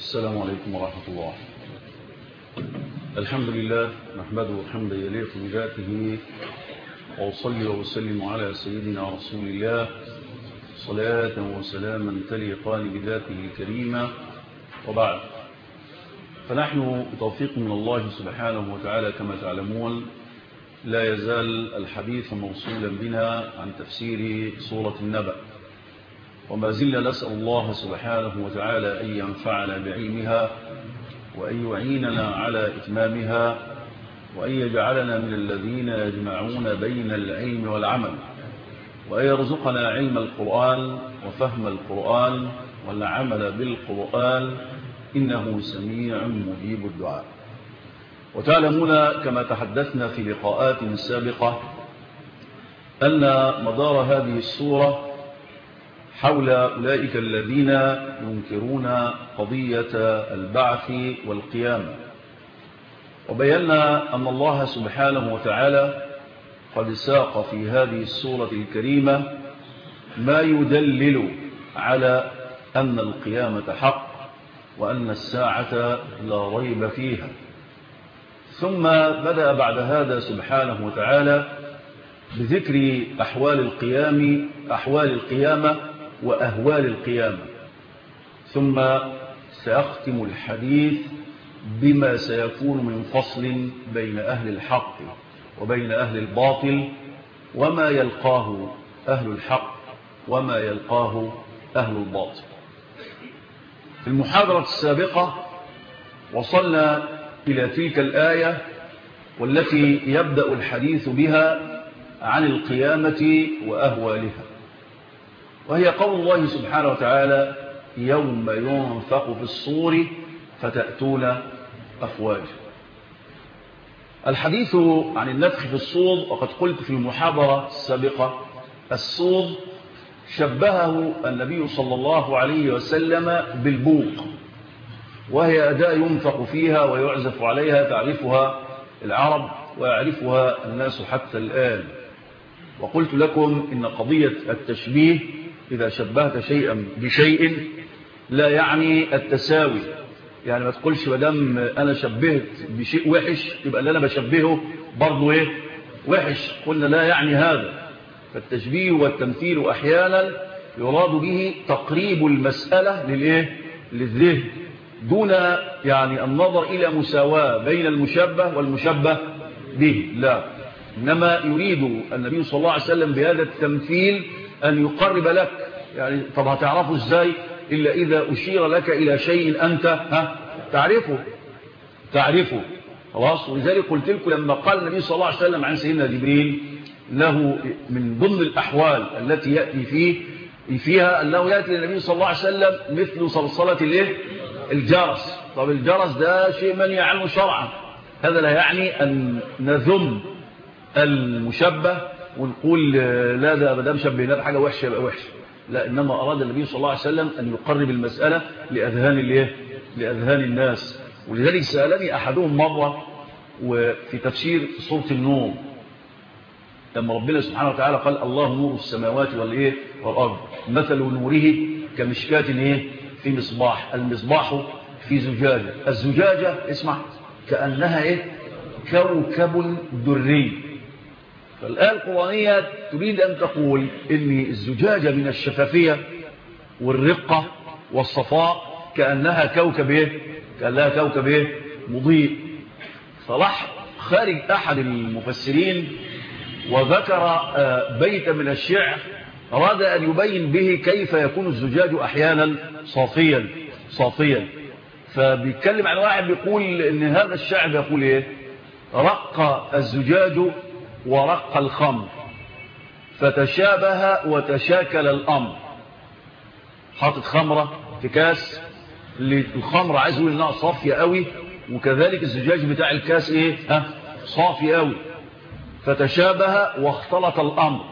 السلام عليكم ورحمة الله الحمد لله نحمده حمدا يليق بذاته وأصلي وأسلم على سيدنا رسول الله صلاة وسلاما تليقان بذاته الكريمة وبعد فنحن بتوفيق من الله سبحانه وتعالى كما تعلمون لا يزال الحديث موصولا بنا عن تفسير سورة النبأ وما زلنا نسأل الله سبحانه وتعالى أن ينفعنا بعلمها وأن يعيننا على إتمامها وأن يجعلنا من الذين يجمعون بين العلم والعمل وأن يرزقنا علم القرآن وفهم القرآن والعمل بالقرآن إنه سميع مجيب الدعاء وتعلمون كما تحدثنا في لقاءات سابقة أن مدار هذه السورة حول أولئك الذين ينكرون قضية البعث والقيامة وبينا أن الله سبحانه وتعالى قد ساق في هذه السورة الكريمة ما يدلل على أن القيامة حق وأن الساعة لا ريب فيها ثم بدأ بعد هذا سبحانه وتعالى بذكر أحوال القيام أحوال القيامة وأهوال القيامة ثم سأختم الحديث بما سيكون من فصل بين أهل الحق وبين أهل الباطل وما يلقاه أهل الحق وما يلقاه أهل الباطل في المحاضرة السابقة وصلنا إلى تلك الآية والتي يبدأ الحديث بها عن القيامة وأهوالها وهي قول الله سبحانه وتعالى يوم ينفق في الصور فتأتون أفواجا الحديث عن النفخ في الصور وقد قلت في المحاضرة السابقة الصور شبهه النبي صلى الله عليه وسلم بالبوق وهي أداة ينفق فيها ويعزف عليها تعرفها العرب ويعرفها الناس حتى الآن وقلت لكم إن قضية التشبيه إذا شبهت شيئا بشيء لا يعني التساوي يعني ما تقولش مدام أنا شبهت بشيء وحش يبقى اللي أنا بشبهه برضه إيه وحش قلنا لا يعني هذا فالتشبيه والتمثيل أحيانا يراد به تقريب المسألة للإيه للذهن دون يعني النظر إلى مساواة بين المشبه والمشبه به لا إنما يريد النبي صلى الله عليه وسلم بهذا التمثيل أن يقرب لك يعني طب هتعرفه إزاي إلا إذا أشير لك إلى شيء أنت ها تعرفه تعرفه خلاص ولذلك قلت لكم لما قال النبي صلى الله عليه وسلم عن سيدنا جبريل له من ضمن الأحوال التي يأتي فيه فيها أنه يأتي للنبي صلى الله عليه وسلم مثل صلصلة الايه الجرس طب الجرس ده شيء منهي عنه شرعا هذا لا يعني أن نذم المشبه ونقول لا ده ما دام شبهناه بحاجه وحشه يبقى وحش لا انما اراد النبي صلى الله عليه وسلم ان يقرب المساله لاذهان الايه لاذهان الناس ولذلك سالني احدهم مره وفي تفسير سوره النور لما ربنا سبحانه وتعالى قال الله نور السماوات والايه والارض مثل نوره كمشكاه ايه في مصباح المصباح في زجاجه الزجاجه اسمع كانها ايه كوكب دري فالآية القرآنية تريد أن تقول إن الزجاجة من الشفافية والرقة والصفاء كأنها كوكب إيه؟ كأنها كوكب إيه؟ مضيء صلاح خارج أحد المفسرين وذكر بيتا من الشعر أراد أن يبين به كيف يكون الزجاج أحيانا صافيا صافيا فبيتكلم عن واحد بيقول إن هذا الشعر يقول إيه رق الزجاج ورق الخمر فتشابه وتشاكل الأمر حاطط خمرة في كاس الخمرة عايز يقول انها صافية قوي وكذلك الزجاج بتاع الكاس ايه ها صافي قوي فتشابه واختلط الأمر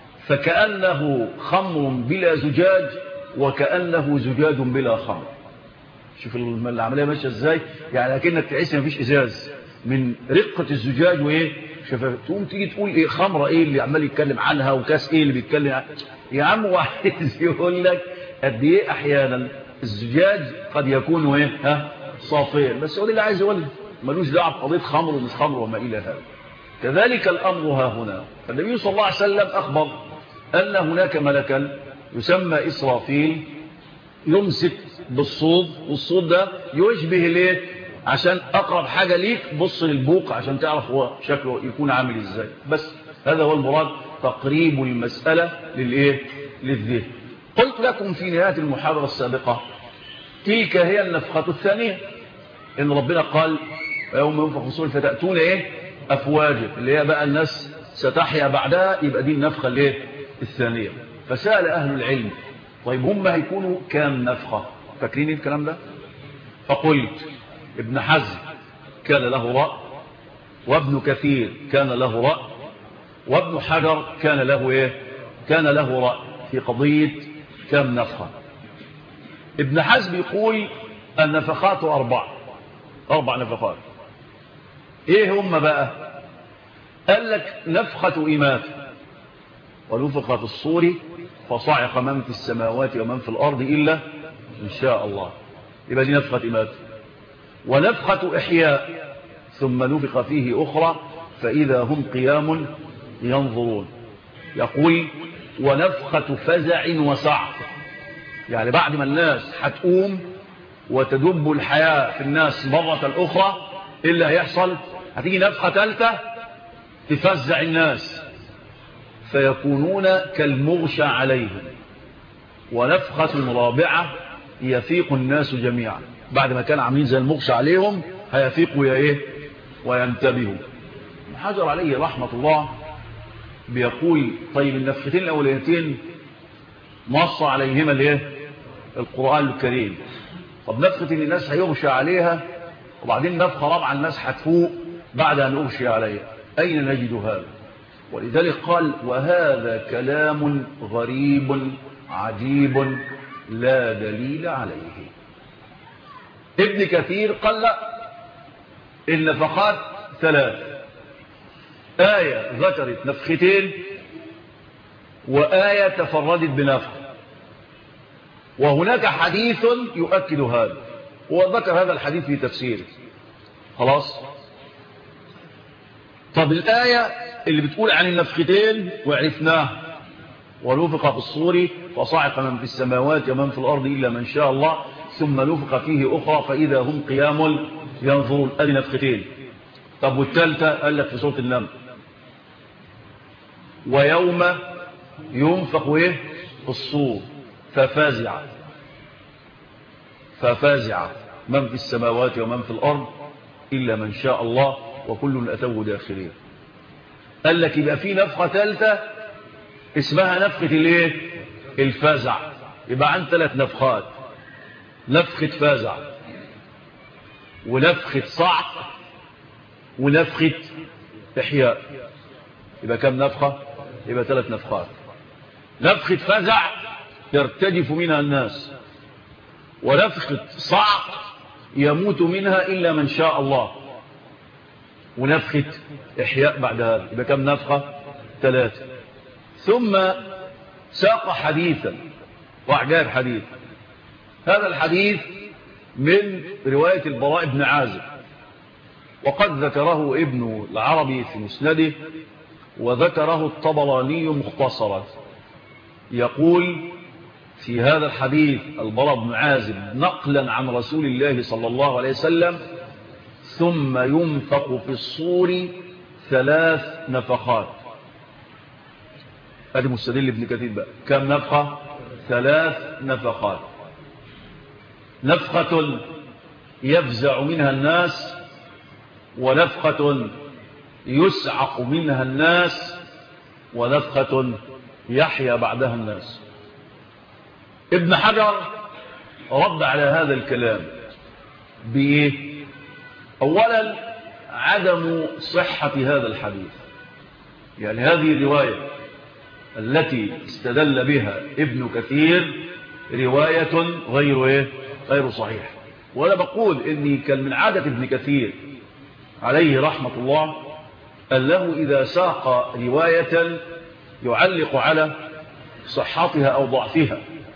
فكأنه خمر بلا زجاج وكأنه زجاج بلا خمر شوف العملية ماشية ازاي يعني لكنك تحس مفيش ازاز من رقة الزجاج وايه شفاف تقوم تيجي تقول ايه خمرة ايه اللي عمال يتكلم عنها وكاس ايه اللي بيتكلم عنها يا عم واحد يقول لك قد ايه احيانا الزجاج قد يكون ايه ها صافيا بس هو اللي عايز يقول ملوش دعوه بقضيه خمر ومش خمر وما الى هذا كذلك الامر ها هنا النبي صلى الله عليه وسلم اخبر ان هناك ملكا يسمى اسرافيل يمسك بالصوت والصوت ده يشبه الايه عشان اقرب حاجه ليك بص للبوق عشان تعرف هو شكله يكون عامل ازاي بس هذا هو المراد تقريب المساله للايه للذهن قلت لكم في نهايه المحاضره السابقه تلك هي النفخه الثانيه ان ربنا قال يوم ينفخ في الصور فتاتون ايه افواجا اللي هي بقى الناس ستحيا بعدها يبقى دي النفخه الايه الثانيه فسال اهل العلم طيب هم هيكونوا كام نفخه فاكرين الكلام ده فقلت ابن حزم كان له رأي وابن كثير كان له رأي وابن حجر كان له ايه كان له رأي في قضية كم نفخة ابن حزم يقول النفخات أربع أربع نفخات ايه هم بقى قال لك نفخة إيمات ونفخ في الصور فصعق من في السماوات ومن في الأرض إلا إن شاء الله يبقى دي نفخة إيمات ونفخة إحياء ثم نفخ فيه أخرى فإذا هم قيام ينظرون يقول ونفخة فزع وسعق يعني بعد ما الناس هتقوم وتدب الحياة في الناس مرة أخرى إلا هيحصل هتيجي نفخة ثالثة تفزع الناس فيكونون كالمغشى عليهم ونفخة رابعة يفيق الناس جميعا بعد ما كان عاملين زي المغشى عليهم هيفيقوا يا ايه وينتبهوا حجر عليه رحمة الله بيقول طيب النفختين الاوليتين نص عليهما الايه القرآن الكريم طب نفخة ان الناس هيغشى عليها وبعدين نفخة رابعة الناس هتفوق بعد ان اغشي عليها اين نجد هذا ولذلك قال وهذا كلام غريب عجيب لا دليل عليه ابن كثير قال لا النفقات ثلاث آية ذكرت نفختين وآية تفردت بنفخ وهناك حديث يؤكد هذا وذكر هذا الحديث في تفسيره خلاص طب الآية اللي بتقول عن النفختين وعرفناها ونفخ في الصور فصعق من في السماوات ومن في الأرض إلا من شاء الله ثم نفخ فيه أخرى فإذا هم قيام ينظرون أدي نفختين طب والثالثة قال لك في سورة النمل ويوم ينفخ إيه في الصور ففازع ففازع من في السماوات ومن في الأرض إلا من شاء الله وكل أتوه داخلين قال لك يبقى في نفخة ثالثة اسمها نفخة الايه الفزع يبقى عن ثلاث نفخات نفخة فزع ونفخة صعق ونفخة إحياء يبقى كم نفخة يبقى ثلاث نفخات نفخة فزع يرتجف منها الناس ونفخة صعق يموت منها إلا من شاء الله ونفخة إحياء بعد هذا يبقى كم نفخة ثلاثة ثم ساق حديثا وأعجاب حديث هذا الحديث من رواية البراء بن عازب وقد ذكره ابن العربي في مسنده وذكره الطبراني مختصرا يقول في هذا الحديث البراء بن عازب نقلا عن رسول الله صلى الله عليه وسلم ثم ينفق في الصور ثلاث نفخات ادي مستدل ابن كثير بقى كم نفخة ثلاث نفخات نفخة يفزع منها الناس ونفخة يسعق منها الناس ونفخة يحيا بعدها الناس ابن حجر رد على هذا الكلام بإيه أولا عدم صحة هذا الحديث يعني هذه الرواية التي استدل بها ابن كثير رواية غير إيه؟ غير صحيح وأنا بقول إني كان من عادة ابن كثير عليه رحمة الله أنه إذا ساق رواية يعلق على صحتها أو ضعفها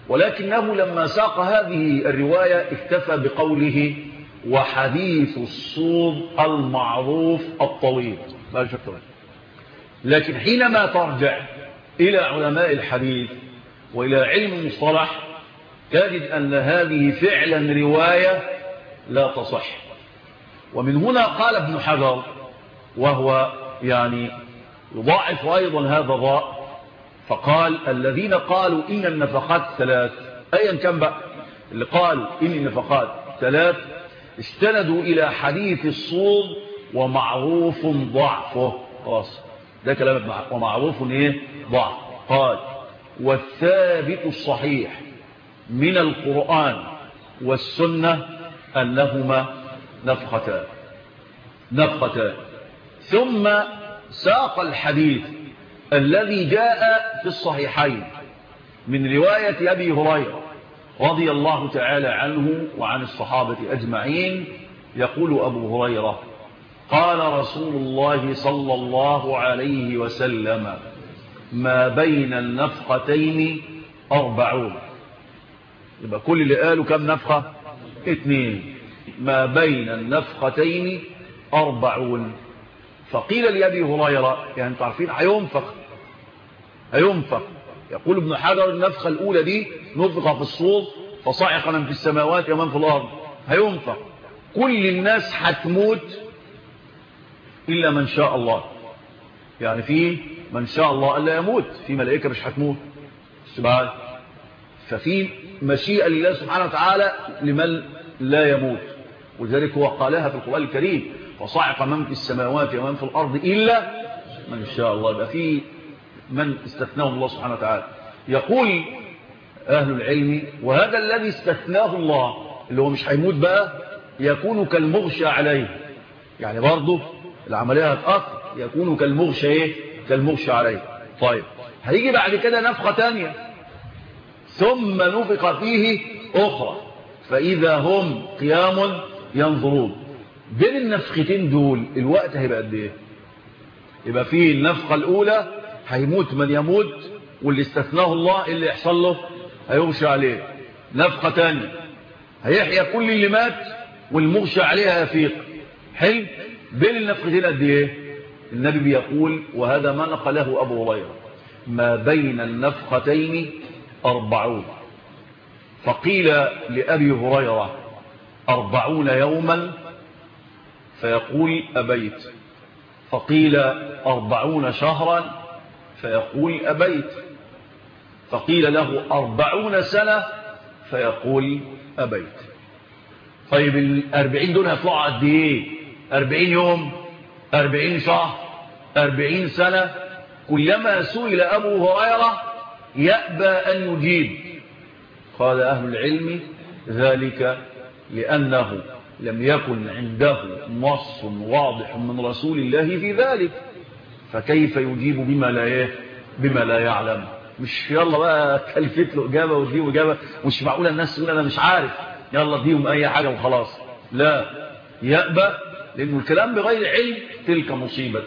ولكنه لما ساق هذه الرواية اكتفى بقوله وحديث الصوم المعروف الطويل لا شك لكن حينما ترجع إلى علماء الحديث وإلى علم المصطلح تجد أن هذه فعلا رواية لا تصح ومن هنا قال ابن حجر وهو يعني يضاعف أيضا هذا الراء فقال الذين قالوا إن النفقات ثلاث أيا كان بقى اللي قالوا إن النفقات ثلاث استندوا إلى حديث الصوم ومعروف ضعفه خلاص ده كلام ابن ومعروف ايه ضعف قال والثابت الصحيح من القرآن والسنة أنهما نفختان نفختان ثم ساق الحديث الذي جاء في الصحيحين من رواية أبي هريرة رضي الله تعالى عنه وعن الصحابة أجمعين يقول أبو هريرة قال رسول الله صلى الله عليه وسلم ما بين النفختين أربعون يبقى كل اللي قالوا كم نفخة اثنين ما بين النفختين أربعون فقيل لأبي هريرة يعني انتوا عارفين هينفخ هينفخ يقول ابن حجر النفخة الأولى دي نفخ في الصور فصعق من في السماوات ومن في الأرض هينفخ كل الناس هتموت إلا من شاء الله يعني في من شاء الله ألا يموت في ملائكة مش هتموت سبحانه ففي مشيئة لله سبحانه وتعالى لمن لا يموت ولذلك هو قالها في القرآن الكريم وصعق من في السماوات ومن في الأرض إلا من شاء الله يبقى في من استثناه الله سبحانه وتعالى يقول أهل العلم وهذا الذي استثناه الله اللي هو مش هيموت بقى يكون كالمغشى عليه يعني برضه العملية هتأثر يكون كالمغشى ايه كالمغشى عليه طيب هيجي بعد كده نفخة تانية ثم نفق فيه أخرى فإذا هم قيام ينظرون بين النفختين دول الوقت هيبقى قد ايه يبقى فيه النفخة الأولى هيموت من يموت واللي استثناه الله اللي يحصل له هيغشى عليه نفخة تانية هيحيى كل اللي مات والمغشى عليه هيفيق حلو بين النفختين قد ايه النبي بيقول وهذا ما نقله أبو هريرة ما بين النفختين أربعون فقيل لأبي هريرة أربعون يوما فيقول أبيت فقيل أربعون شهرا فيقول أبيت فقيل له أربعون سنة فيقول أبيت طيب الأربعين دول هيطلعوا قد إيه أربعين يوم أربعين شهر أربعين سنة كلما سئل أبو هريرة يأبى أن يجيب قال أهل العلم ذلك لأنه لم يكن عنده نص واضح من رسول الله في ذلك فكيف يجيب بما لا بما لا يعلم مش يلا بقى كلفت له إجابة واديه إجابة مش معقولة الناس تقول أنا مش عارف يلا اديهم أي حاجة وخلاص لا يأبى لأنه الكلام بغير علم تلك مصيبة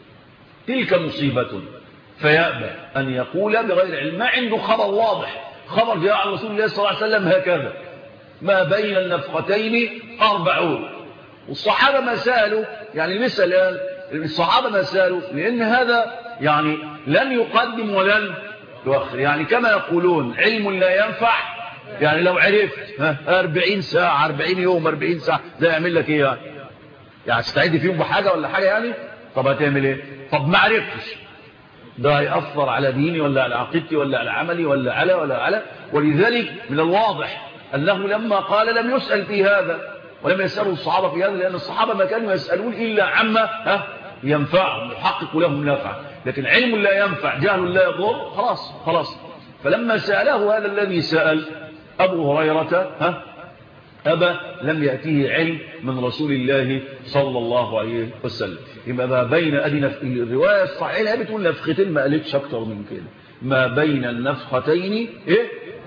تلك مصيبة فيأبى أن يقول بغير علم ما عنده خبر واضح خبر جاء عن رسول الله صلى الله عليه وسلم هكذا ما بين النفقتين أربعون والصحابة ما سألوا يعني المثل الآن الصحابة ما سألوا لأن هذا يعني لن يقدم ولن يؤخر يعني كما يقولون علم لا ينفع يعني لو عرفت أربعين ساعة أربعين يوم أربعين ساعة ده يعمل لك إيه يعني يعني تستعد فيهم بحاجة ولا حاجة يعني طب هتعمل إيه طب ما عرفتش ده هيأثر على ديني ولا على عقيدتي ولا على عملي ولا على ولا على ولذلك من الواضح أنه لما قال لم يسأل في هذا ولم يسألوا الصحابة في هذا لأن الصحابة ما كانوا يسألون إلا عما ها ينفعهم يحقق لهم نفع لكن علم لا ينفع جهل لا يضر خلاص خلاص فلما سأله هذا الذي سأل أبو هريرة ها أبى لم يأتيه علم من رسول الله صلى الله عليه وسلم يبقى ما بين أدي نف... الرواية الصحيحة بتقول نفختين ما قالتش أكتر من كده ما بين النفختين إيه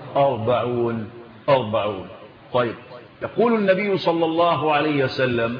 أربعون أربعون طيب يقول النبي صلى الله عليه وسلم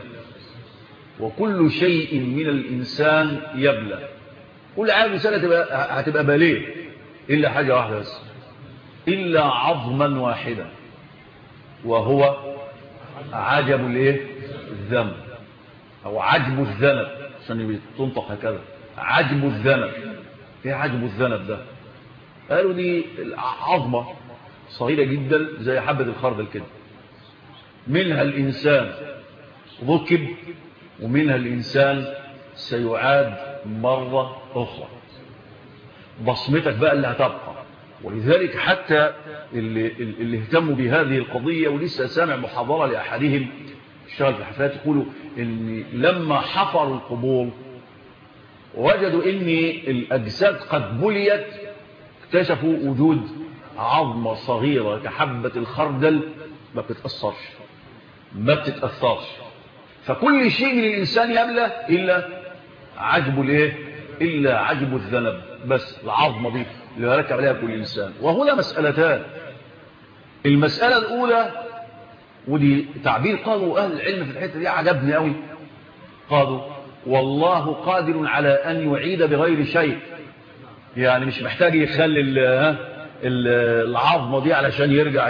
وكل شيء من الإنسان يبلى كل عام سنة هتبقى, هتبقى باليه إلا حاجة واحدة بس إلا عظما واحدا وهو عجب الايه الذنب أو عجب الذنب عشان تنطق هكذا عجب الذنب ايه عجب الذنب ده قالوا دي عظمة صغيرة جدا زي حبة الخردل كده منها الإنسان ركب ومنها الإنسان سيعاد مرة أخرى بصمتك بقى اللي هتبقى ولذلك حتى اللي, اللي اهتموا بهذه القضية ولسه سامع محاضرة لأحدهم اشتغل في الحفلات يقولوا ان لما حفروا القبور وجدوا ان الأجساد قد بليت اكتشفوا وجود عظمة صغيرة كحبة الخردل ما بتتأثرش ما بتتأثرش فكل شيء من الإنسان يبلى إلا عجب الايه إلا عجب الذنب بس العظمة دي اللي ركب عليها كل إنسان وهنا مسألتان المسألة الأولى ودي تعبير قالوا أهل العلم في الحتة دي عجبني قوي قالوا والله قادر على أن يعيد بغير شيء يعني مش محتاج يخلي العظمة دي علشان يرجع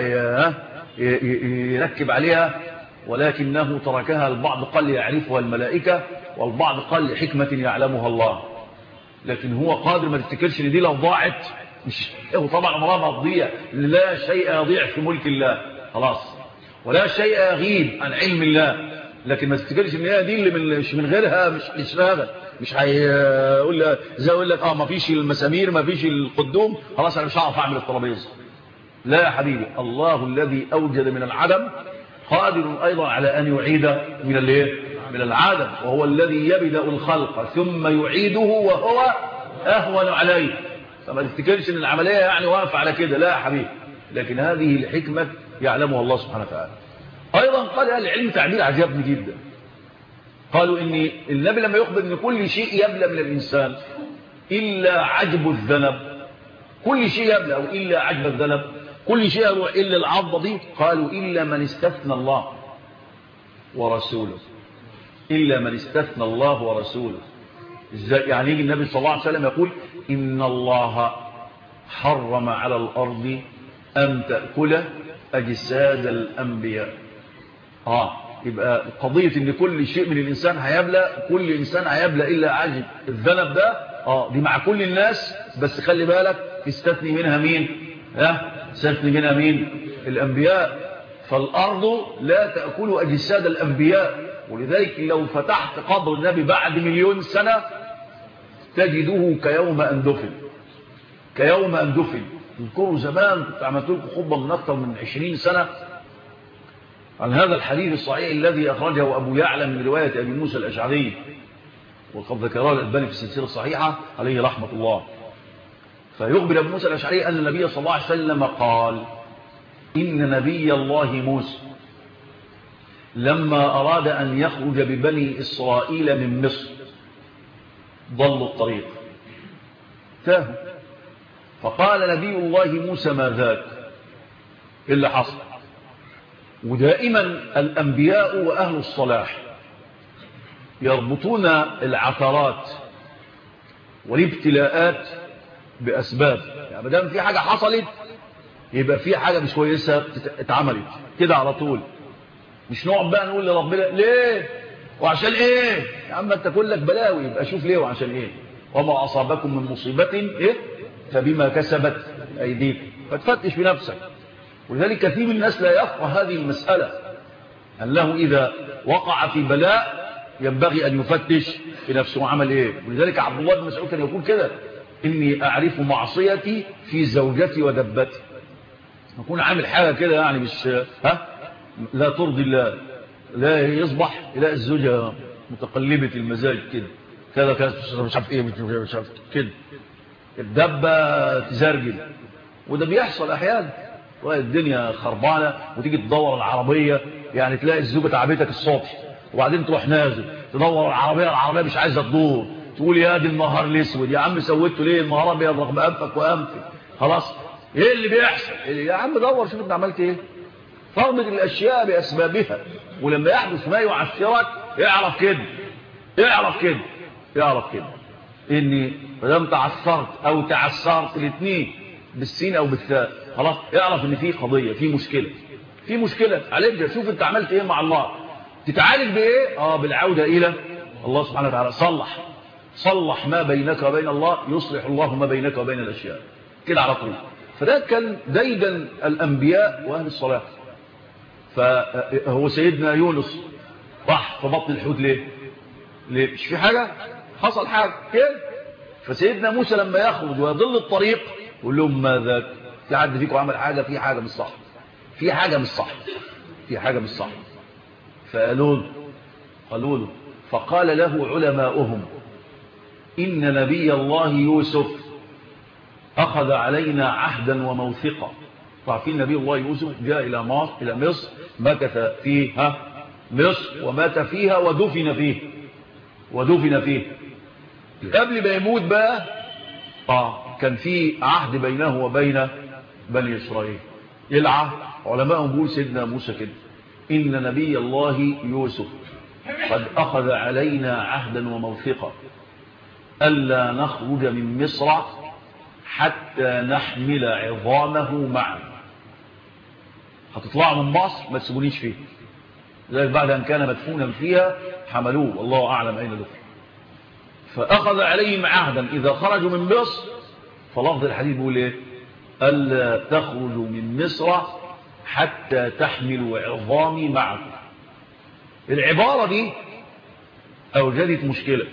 يركب عليها ولكنه تركها البعض قال يعرفها الملائكة والبعض قال لحكمة يعلمها الله لكن هو قادر ما تفتكرش ان دي لو ضاعت مش هو طبعا عمرها ما تضيع لا شيء يضيع في ملك الله خلاص ولا شيء يغيب عن علم الله لكن ما تفتكرش ان هي دي اللي من مش من غيرها مش هيشتغل مش هيقول زي يقول لك اه ما فيش المسامير ما فيش القدوم خلاص انا مش هعرف اعمل الترابيزه لا يا حبيبي الله الذي اوجد من العدم قادر ايضا على ان يعيد من الايه من العدم وهو الذي يبدا الخلق ثم يعيده وهو اهون عليه فما تفتكرش ان العمليه يعني واقفه على كده لا يا حبيبي لكن هذه الحكمه يعلمها الله سبحانه وتعالى ايضا قال اهل العلم تعبير عجبني جدا قالوا ان النبي لما يخبر ان كل شيء يبلى من الانسان الا عجب الذنب كل شيء يبلى او الا عجب الذنب كل شيء يروح الا العضه دي قالوا الا من استثنى الله ورسوله الا من استثنى الله ورسوله ازاي يعني يجي النبي صلى الله عليه وسلم يقول ان الله حرم على الارض ان تاكل اجساد الانبياء اه يبقى قضية ان كل شيء من الانسان هيبلى كل انسان هيبلى الا عجب الذنب ده اه دي مع كل الناس بس خلي بالك تستثني منها مين ها تستثني منها مين الانبياء فالارض لا تأكل اجساد الانبياء ولذلك لو فتحت قبر النبي بعد مليون سنة تجده كيوم ان دفن كيوم ان دفن تذكروا زمان كنت عملت لكم خطبة من اكثر من 20 سنة عن هذا الحديث الصحيح الذي أخرجه أبو يعلم من رواية أبي موسى الأشعري وقد ذكرها الألباني في السلسلة الصحيحة عليه رحمة الله فيخبر أبو موسى الأشعري أن النبي صلى الله عليه وسلم قال إن نبي الله موسى لما أراد أن يخرج ببني إسرائيل من مصر ضلوا الطريق تاهوا فقال نبي الله موسى ما ذاك إيه اللي حصل ودائما الأنبياء وأهل الصلاح يربطون العثرات والابتلاءات بأسباب يعني مدام في حاجة حصلت يبقى في حاجة مش كويسة اتعملت كده على طول مش نقعد بقى نقول لربنا ليه وعشان ايه يا عم انت كلك بلاوي يبقى شوف ليه وعشان ايه وما أصابكم من مصيبة ايه فبما كسبت أيديكم فتفتش بنفسك ولذلك كثير من الناس لا يفقه هذه المسألة أنه إذا وقع في بلاء ينبغي أن يفتش في نفسه وعمل إيه ولذلك عبد الله بن مسعود كان يقول كده إني أعرف معصيتي في زوجتي ودبتي نكون عامل حاجة كده يعني مش ها لا ترضي الله لا يصبح إلى الزوجة متقلبة المزاج كده كذا كذا مش عارف ايه مش عارف كده الدبة تزرجل وده بيحصل احيانا الدنيا خربانة وتيجي تدور العربية يعني تلاقي الزوجة تعبتك الصبح وبعدين تروح نازل تدور العربية العربية مش عايزة تدور تقول يا دي النهار الاسود يا عم سويته ليه النهار ابيض رغم انفك وانفك خلاص ايه اللي بيحصل يا عم دور شوف انت عملت ايه فرض الاشياء باسبابها ولما يحدث ما يعثرك اعرف كده اعرف كده اعرف كده اني ما دام تعثرت او تعثرت الاثنين بالسين او بالثاء خلاص اعرف ان في قضيه في مشكله في مشكله عليك شوف انت عملت ايه مع الله تتعالج بايه اه بالعوده الى الله سبحانه وتعالى صلح صلح ما بينك وبين الله يصلح الله ما بينك وبين الاشياء كده على طول فده كان ديدا الانبياء واهل الصلاه فهو سيدنا يونس راح في بطن الحوت ليه ليه مش في حاجه حصل حاجه كده فسيدنا موسى لما يخرج ويضل الطريق يقول لهم ماذا في حد فيكم عمل حاجه في حاجه مش صح في حاجه مش صح في حاجه مش صح فقالوا له قالوا له فقال له علماؤهم إن نبي الله يوسف أخذ علينا عهدا وموثقا تعرفين نبي الله يوسف جاء إلى مصر إلى مصر مكث فيها مصر ومات فيها ودفن فيه ودفن فيه قبل ما يموت بقى آه كان في عهد بينه وبين بني إسرائيل يلعى علماء بيقول سيدنا موسى كده إن نبي الله يوسف قد أخذ علينا عهدا وموثقا ألا نخرج من مصر حتى نحمل عظامه معنا هتطلعوا من مصر ما تسيبونيش فيه ذلك بعد أن كان مدفونا فيها حملوه والله أعلم أين دفن فأخذ عليهم عهدا إذا خرجوا من مصر فلفظ الحديث بيقول إيه ألا تخرجوا من مصر حتى تحملوا عظامي معكم العبارة دي أوجدت مشكلة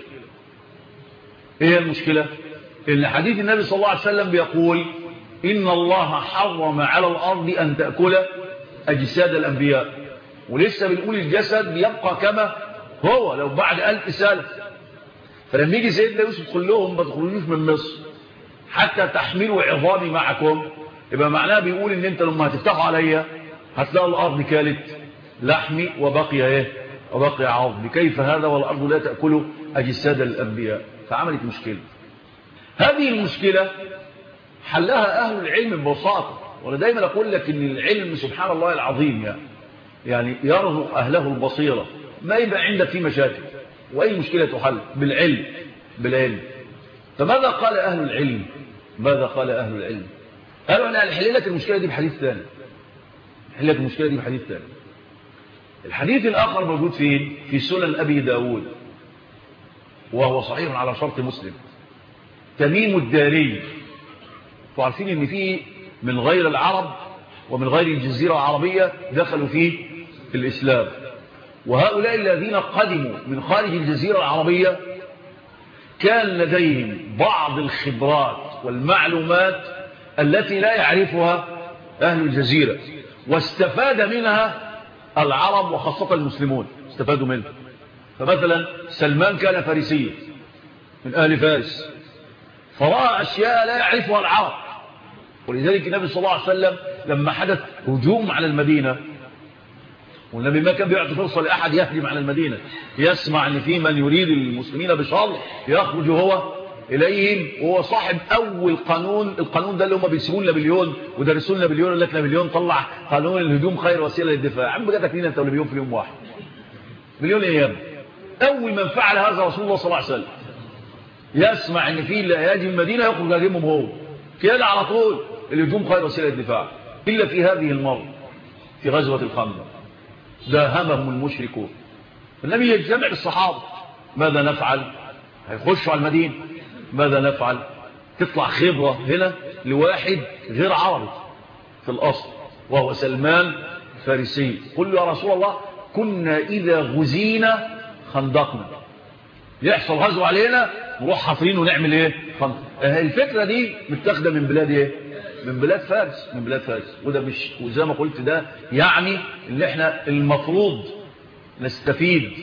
ايه المشكلة ان حديث النبي صلى الله عليه وسلم بيقول ان الله حرم على الارض ان تأكل اجساد الانبياء ولسه بنقول الجسد بيبقى كما هو لو بعد الف سنة فلما يجي سيدنا يوسف يقول لهم ما تخرجوش من مصر حتى تحملوا عظامي معكم يبقى معناه بيقول ان انت لما هتفتحوا عليا هتلاقوا الارض كالت لحمي وبقي ايه وبقي عظمي كيف هذا والارض لا تأكل اجساد الانبياء فعملت مشكلة هذه المشكلة حلها أهل العلم ببساطة وأنا دايما أقول لك أن العلم سبحان الله العظيم يعني, يعني يرزق أهله البصيرة ما يبقى عندك فيه مشاكل وأي مشكلة تحل بالعلم بالعلم فماذا قال أهل العلم ماذا قال أهل العلم قالوا أنا نحل لك المشكلة دي بحديث ثاني نحل لك المشكلة دي بحديث ثاني الحديث الآخر موجود فين في سنن أبي داود وهو صحيح على شرط مسلم تميم الداري تعرفين ان في من غير العرب ومن غير الجزيرة العربية دخلوا في الإسلام وهؤلاء الذين قدموا من خارج الجزيرة العربية كان لديهم بعض الخبرات والمعلومات التي لا يعرفها أهل الجزيرة واستفاد منها العرب وخاصة المسلمون استفادوا منها فمثلا سلمان كان فارسيا من أهل فارس فرأى أشياء لا يعرفها العرب ولذلك النبي صلى الله عليه وسلم لما حدث هجوم على المدينة والنبي ما كان بيعطي فرصة لأحد يهجم على المدينة يسمع أن في من يريد المسلمين بشر يخرج هو إليهم وهو صاحب أول قانون القانون ده اللي هم بيسيبون نابليون ودرسون نابليون يقول لك نابليون طلع قانون الهجوم خير وسيلة للدفاع عم بجاتك مين أنت ونابليون في يوم واحد مليون أيام أول من فعل هذا رسول الله صلى الله عليه وسلم يسمع ان في اللي هيجي المدينه يخرج هاجمهم هو كده على طول الهجوم خير وسيله الدفاع الا في هذه المره في غزوه الخندق داهمهم المشركون النبي يجتمع بالصحابه ماذا نفعل هيخشوا على المدينه ماذا نفعل تطلع خبره هنا لواحد غير عربي في الاصل وهو سلمان فارسي قل له يا رسول الله كنا اذا غزينا خندقنا يحصل غزو علينا نروح حاطرين ونعمل ايه الفكرة دي متاخده من بلاد ايه من بلاد فارس من بلاد فارس وده مش وزي ما قلت ده يعني ان احنا المفروض نستفيد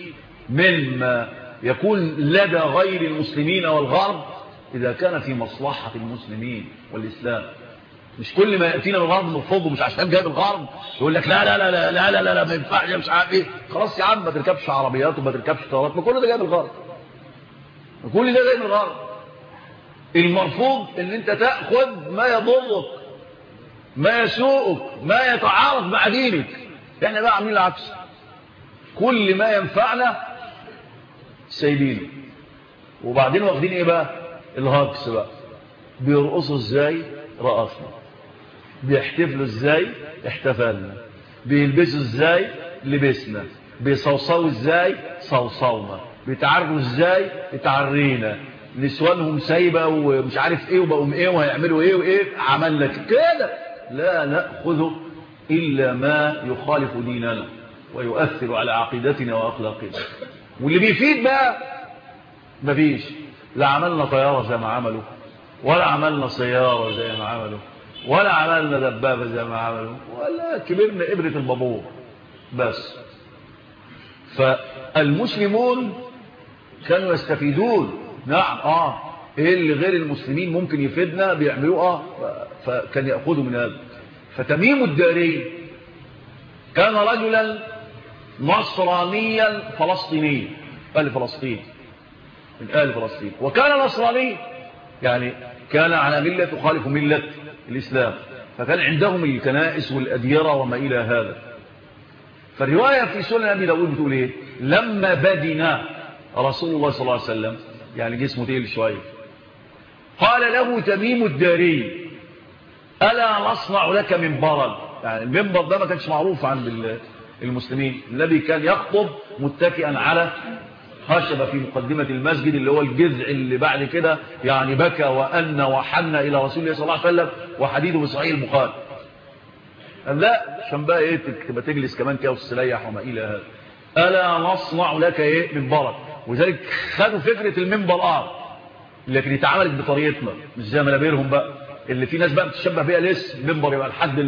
مما يكون لدى غير المسلمين والغرب اذا كان في مصلحة المسلمين والاسلام مش كل ما ياتينا من الغرب نرفضه مش عشان جاي من الغرب يقول لك لا لا لا لا لا لا لا, لا ما ينفعش مش عارف ايه خلاص يا عم ما تركبش عربيات وما تركبش طيارات ما كل ده جاي من الغرب كل ده جاي من الغرب المرفوض ان انت تاخذ ما يضرك ما يسوءك ما يتعارض مع دينك احنا بقى عاملين العكس كل ما ينفعنا سايبينه وبعدين واخدين ايه بقى الهجس بقى بيرقصوا ازاي رقصنا بيحتفلوا ازاي احتفلنا بيلبسوا ازاي لبسنا بيصوصوا ازاي صوصونا بيتعروا ازاي اتعرينا نسوانهم سايبه ومش عارف ايه وبقوا ايه وهيعملوا ايه وايه عملنا كده لا ناخذ الا ما يخالف ديننا ويؤثر على عقيدتنا واخلاقنا واللي بيفيد بقى مفيش لا عملنا طياره زي ما عملوا ولا عملنا سياره زي ما عملوا ولا عملنا دبابه زي ما عملوا ولا كبرنا ابره البابور بس فالمسلمون كانوا يستفيدون نعم اه ايه اللي غير المسلمين ممكن يفيدنا بيعملوه اه فكان ياخذوا من هذا فتميم الداري كان رجلا نصرانيا فلسطينيا اهل فلسطين من اهل فلسطين وكان نصرانيا يعني كان على مله تخالف مله الاسلام فكان عندهم الكنائس والاديره وما الى هذا فالروايه في سنن ابي داود بتقول ايه لما بدنا رسول الله صلى الله عليه وسلم يعني جسمه تقيل شويه قال له تميم الداري الا نصنع لك منبرا يعني المنبر ده ما كانش معروف عند المسلمين النبي كان يخطب متكئا على خشبه في مقدمه المسجد اللي هو الجذع اللي بعد كده يعني بكى وان وحن الى رسول الله صلى الله عليه وسلم وحديثه في صحيح البخاري قال لا عشان بقى ايه تبقى تجلس كمان كده وتستريح وما الى هذا الا نصنع لك ايه منبرا وذلك خدوا فكره المنبر اه لكن اتعملت بطريقتنا مش زي منابرهم بقى اللي في ناس بقى بتشبه بيها لسه منبر يبقى لحد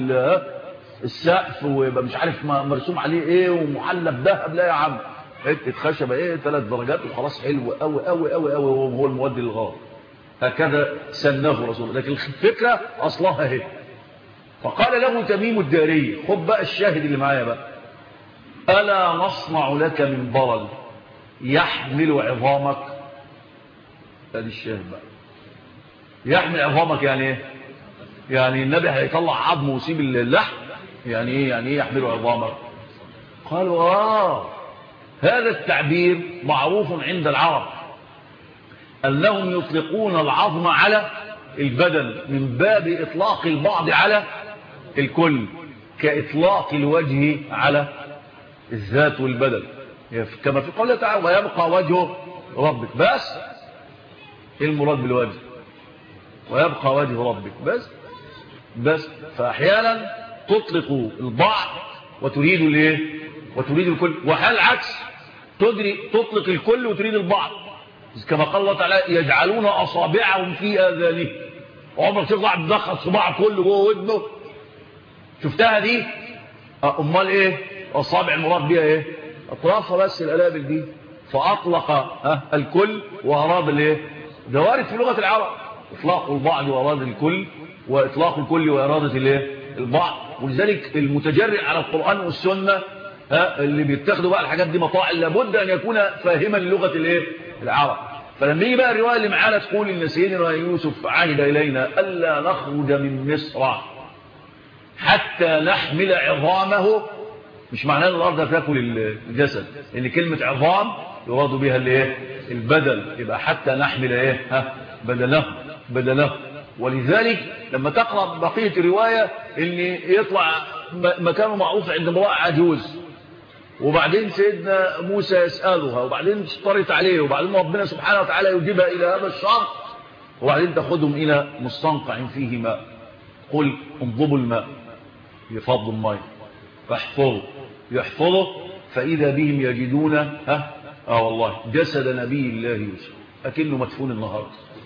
السقف ويبقى مش عارف مرسوم عليه ايه ومحلى بذهب لا يا عم حته خشبه ايه ثلاث درجات وخلاص حلو قوي قوي قوي قوي وهو المودي للغار هكذا سنه رسول الله لكن الفكره اصلها اهي فقال له تميم الداري خد بقى الشاهد اللي معايا بقى الا نصنع لك منبرا يحمل عظامك ادي الشاهد بقى يحمل عظامك يعني ايه يعني النبي هيطلع عظمه ويسيب اللحم يعني ايه يعني ايه يحمل عظامك قالوا اه هذا التعبير معروف عند العرب انهم يطلقون العظم على البدن من باب اطلاق البعض على الكل كاطلاق الوجه على الذات والبدن كما في قوله تعالى ويبقى وجه ربك بس ايه المراد بالوجه ويبقى وجه ربك بس بس فاحيانا تطلق البعض وتريد الايه وتريد الكل وحال عكس تدري تطلق الكل وتريد البعض كما قال الله تعالى يجعلون اصابعهم في اذانهم عمرك تطلع تدخل صباع كله جوه ودنه شفتها دي امال ايه اصابع المراد بيها ايه اطرافها بس الالابل دي فاطلق ها الكل واراد الايه ده وارد في لغه العرب اطلاق البعض واراد الكل واطلاق الكل واراده الايه البعض ولذلك المتجرئ على القران والسنه ها اللي بيتاخدوا بقى الحاجات دي مطاعل لابد ان يكون فاهما للغه الايه العرب فلما يجي بقى الروايه اللي معانا تقول ان سيدنا يوسف عهد الينا الا نخرج من مصر حتى نحمل عظامه مش معناه ان الارض هتاكل الجسد لان كلمه عظام يراد بها الايه البدن يبقى حتى نحمل ايه ها بدنه بدنه ولذلك لما تقرا بقيه الروايه ان يطلع مكانه معروف عند امراه عجوز وبعدين سيدنا موسى يسالها وبعدين تشترط عليه وبعدين ربنا سبحانه وتعالى يجيبها الى هذا الشرط وبعدين تاخذهم الى مستنقع فيه ماء قل انضبوا الماء يفضوا الماء فاحفظوا يحفظه فإذا بهم يجدون ها آه والله جسد نبي الله يوسف أكنه مدفون النهار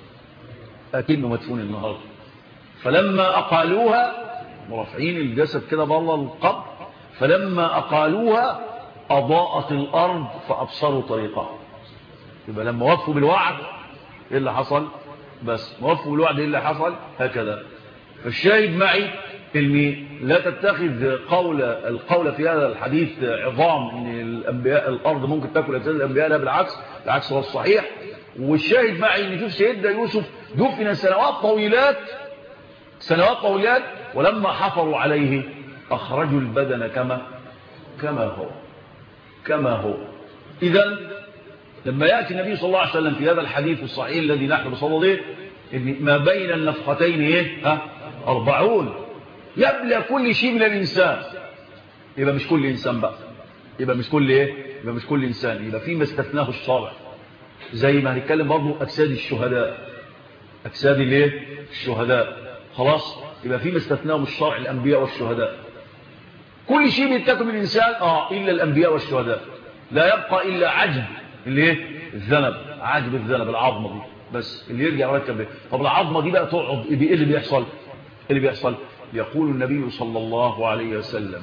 أكنه مدفون النهار فلما أقالوها مرفعين الجسد كده بره القبر فلما أقالوها أضاءت الأرض فأبصروا طريقها يبقى لما وقفوا بالوعد إيه اللي حصل بس وقفوا بالوعد إيه اللي حصل هكذا فالشاهد معي إني لا تتخذ قول القول في هذا الحديث عظام ان الانبياء الارض ممكن تاكل اجساد الانبياء لا بالعكس العكس هو الصحيح والشاهد معي ان شوف سيدنا يوسف دفن سنوات طويلات سنوات طويلات ولما حفروا عليه اخرجوا البدن كما كما هو كما هو اذا لما ياتي النبي صلى الله عليه وسلم في هذا الحديث الصحيح الذي نحن بصدده ان ما بين النفختين ايه ها 40 يبلى كل شيء من الإنسان يبقى مش كل إنسان بقى يبقى مش كل إيه يبقى مش كل إنسان يبقى في ما استثناه الشرع زي ما هنتكلم برضه أجساد الشهداء أجساد الايه الشهداء خلاص يبقى في ما استثناه الشرع الأنبياء والشهداء كل شيء بيتاكل من الإنسان آه إلا الأنبياء والشهداء لا يبقى إلا عجب الايه الذنب عجب الذنب العظمة دي بس اللي يرجع يركب بيه طب العظمة دي بقى تقعد ايه اللي بيحصل ايه اللي بيحصل يقول النبي صلى الله عليه وسلم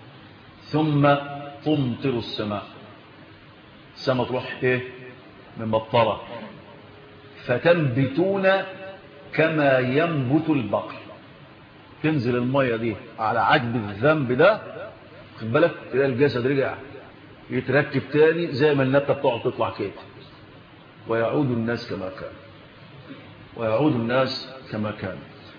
ثم تمطر السماء السماء تروح ايه من مطرة فتنبتون كما ينبت البقر تنزل المية دي على عجب الذنب ده خد بالك تلاقي الجسد رجع يتركب تاني زي ما النبتة بتقعد تطلع كده ويعود الناس كما كان ويعود الناس كما كان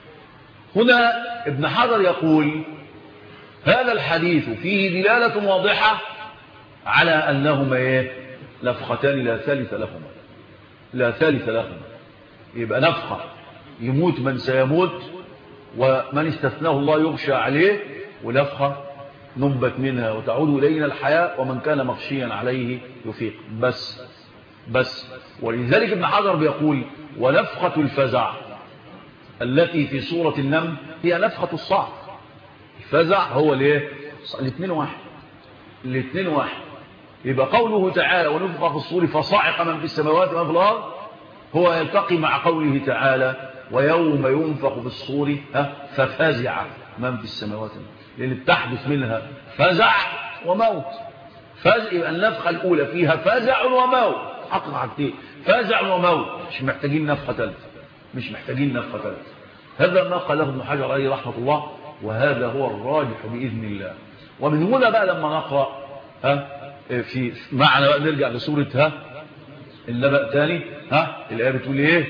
هنا ابن حجر يقول هذا الحديث فيه دلالة واضحة على أنهما إيه نفختان لا ثالث لهما لا ثالث لهما يبقى نفخة يموت من سيموت ومن استثناه الله يغشى عليه ونفخة ننبت منها وتعود إلينا الحياة ومن كان مغشيا عليه يفيق بس بس ولذلك ابن حجر بيقول ونفخة الفزع التي في سورة النمل هي نفخة الصعق الفزع هو الايه الاثنين واحد الاثنين واحد يبقى قوله تعالى ونفخ في الصور فصعق من في السماوات ومن في الارض هو يلتقي مع قوله تعالى ويوم ينفخ في الصور ففزع من في السماوات لان بتحدث منها فزع وموت فزع يبقى النفخه الاولى فيها فزع وموت حقق حاجتين فزع وموت مش محتاجين نفخه ثالثه مش محتاجين نفخه ثالثه هذا ما قاله ابن حجر عليه رحمه الله وهذا هو الراجح باذن الله ومن هنا بقى لما نقرا ها في معنا بقى نرجع لسوره ها النبأ تاني ها الايه بتقول ايه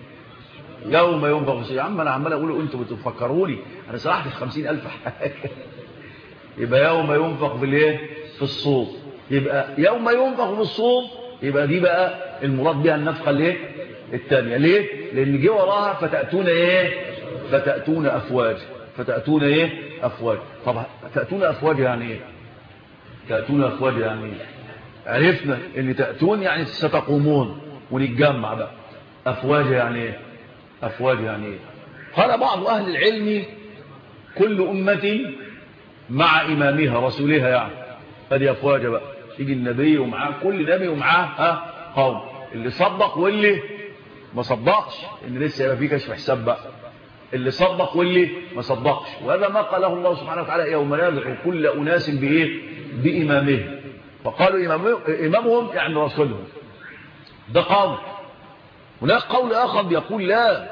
يوم ينفخ يا عم انا عمال اقول انتوا بتفكروني انا سرحت في خمسين الف حاجه يبقى يوم ينفخ في الايه في الصوت يبقى يوم ينفخ في الصوت يبقى دي بقى المراد بها النفخه الايه الثانيه ليه لان جه وراها فتاتون ايه فتاتون افواج فتاتون ايه افواج طب تاتون افواج يعني ايه تاتون افواج يعني ايه عرفنا ان تاتون يعني ستقومون ونتجمع بقى افواج يعني ايه افواج يعني ايه قال بعض اهل العلم كل امه مع امامها رسولها يعني ادي افواج بقى يجي النبي ومعاه كل نبي ومعاه ها قوم اللي صدق واللي ما صدقش ان لسه يبقى في كشف حساب بقى اللي صدق واللي ما صدقش وهذا ما قاله الله سبحانه وتعالى يوم ندعو كل اناس بايه بامامهم فقالوا إمامهم, امامهم يعني رسولهم ده قول هناك قول اخر يقول لا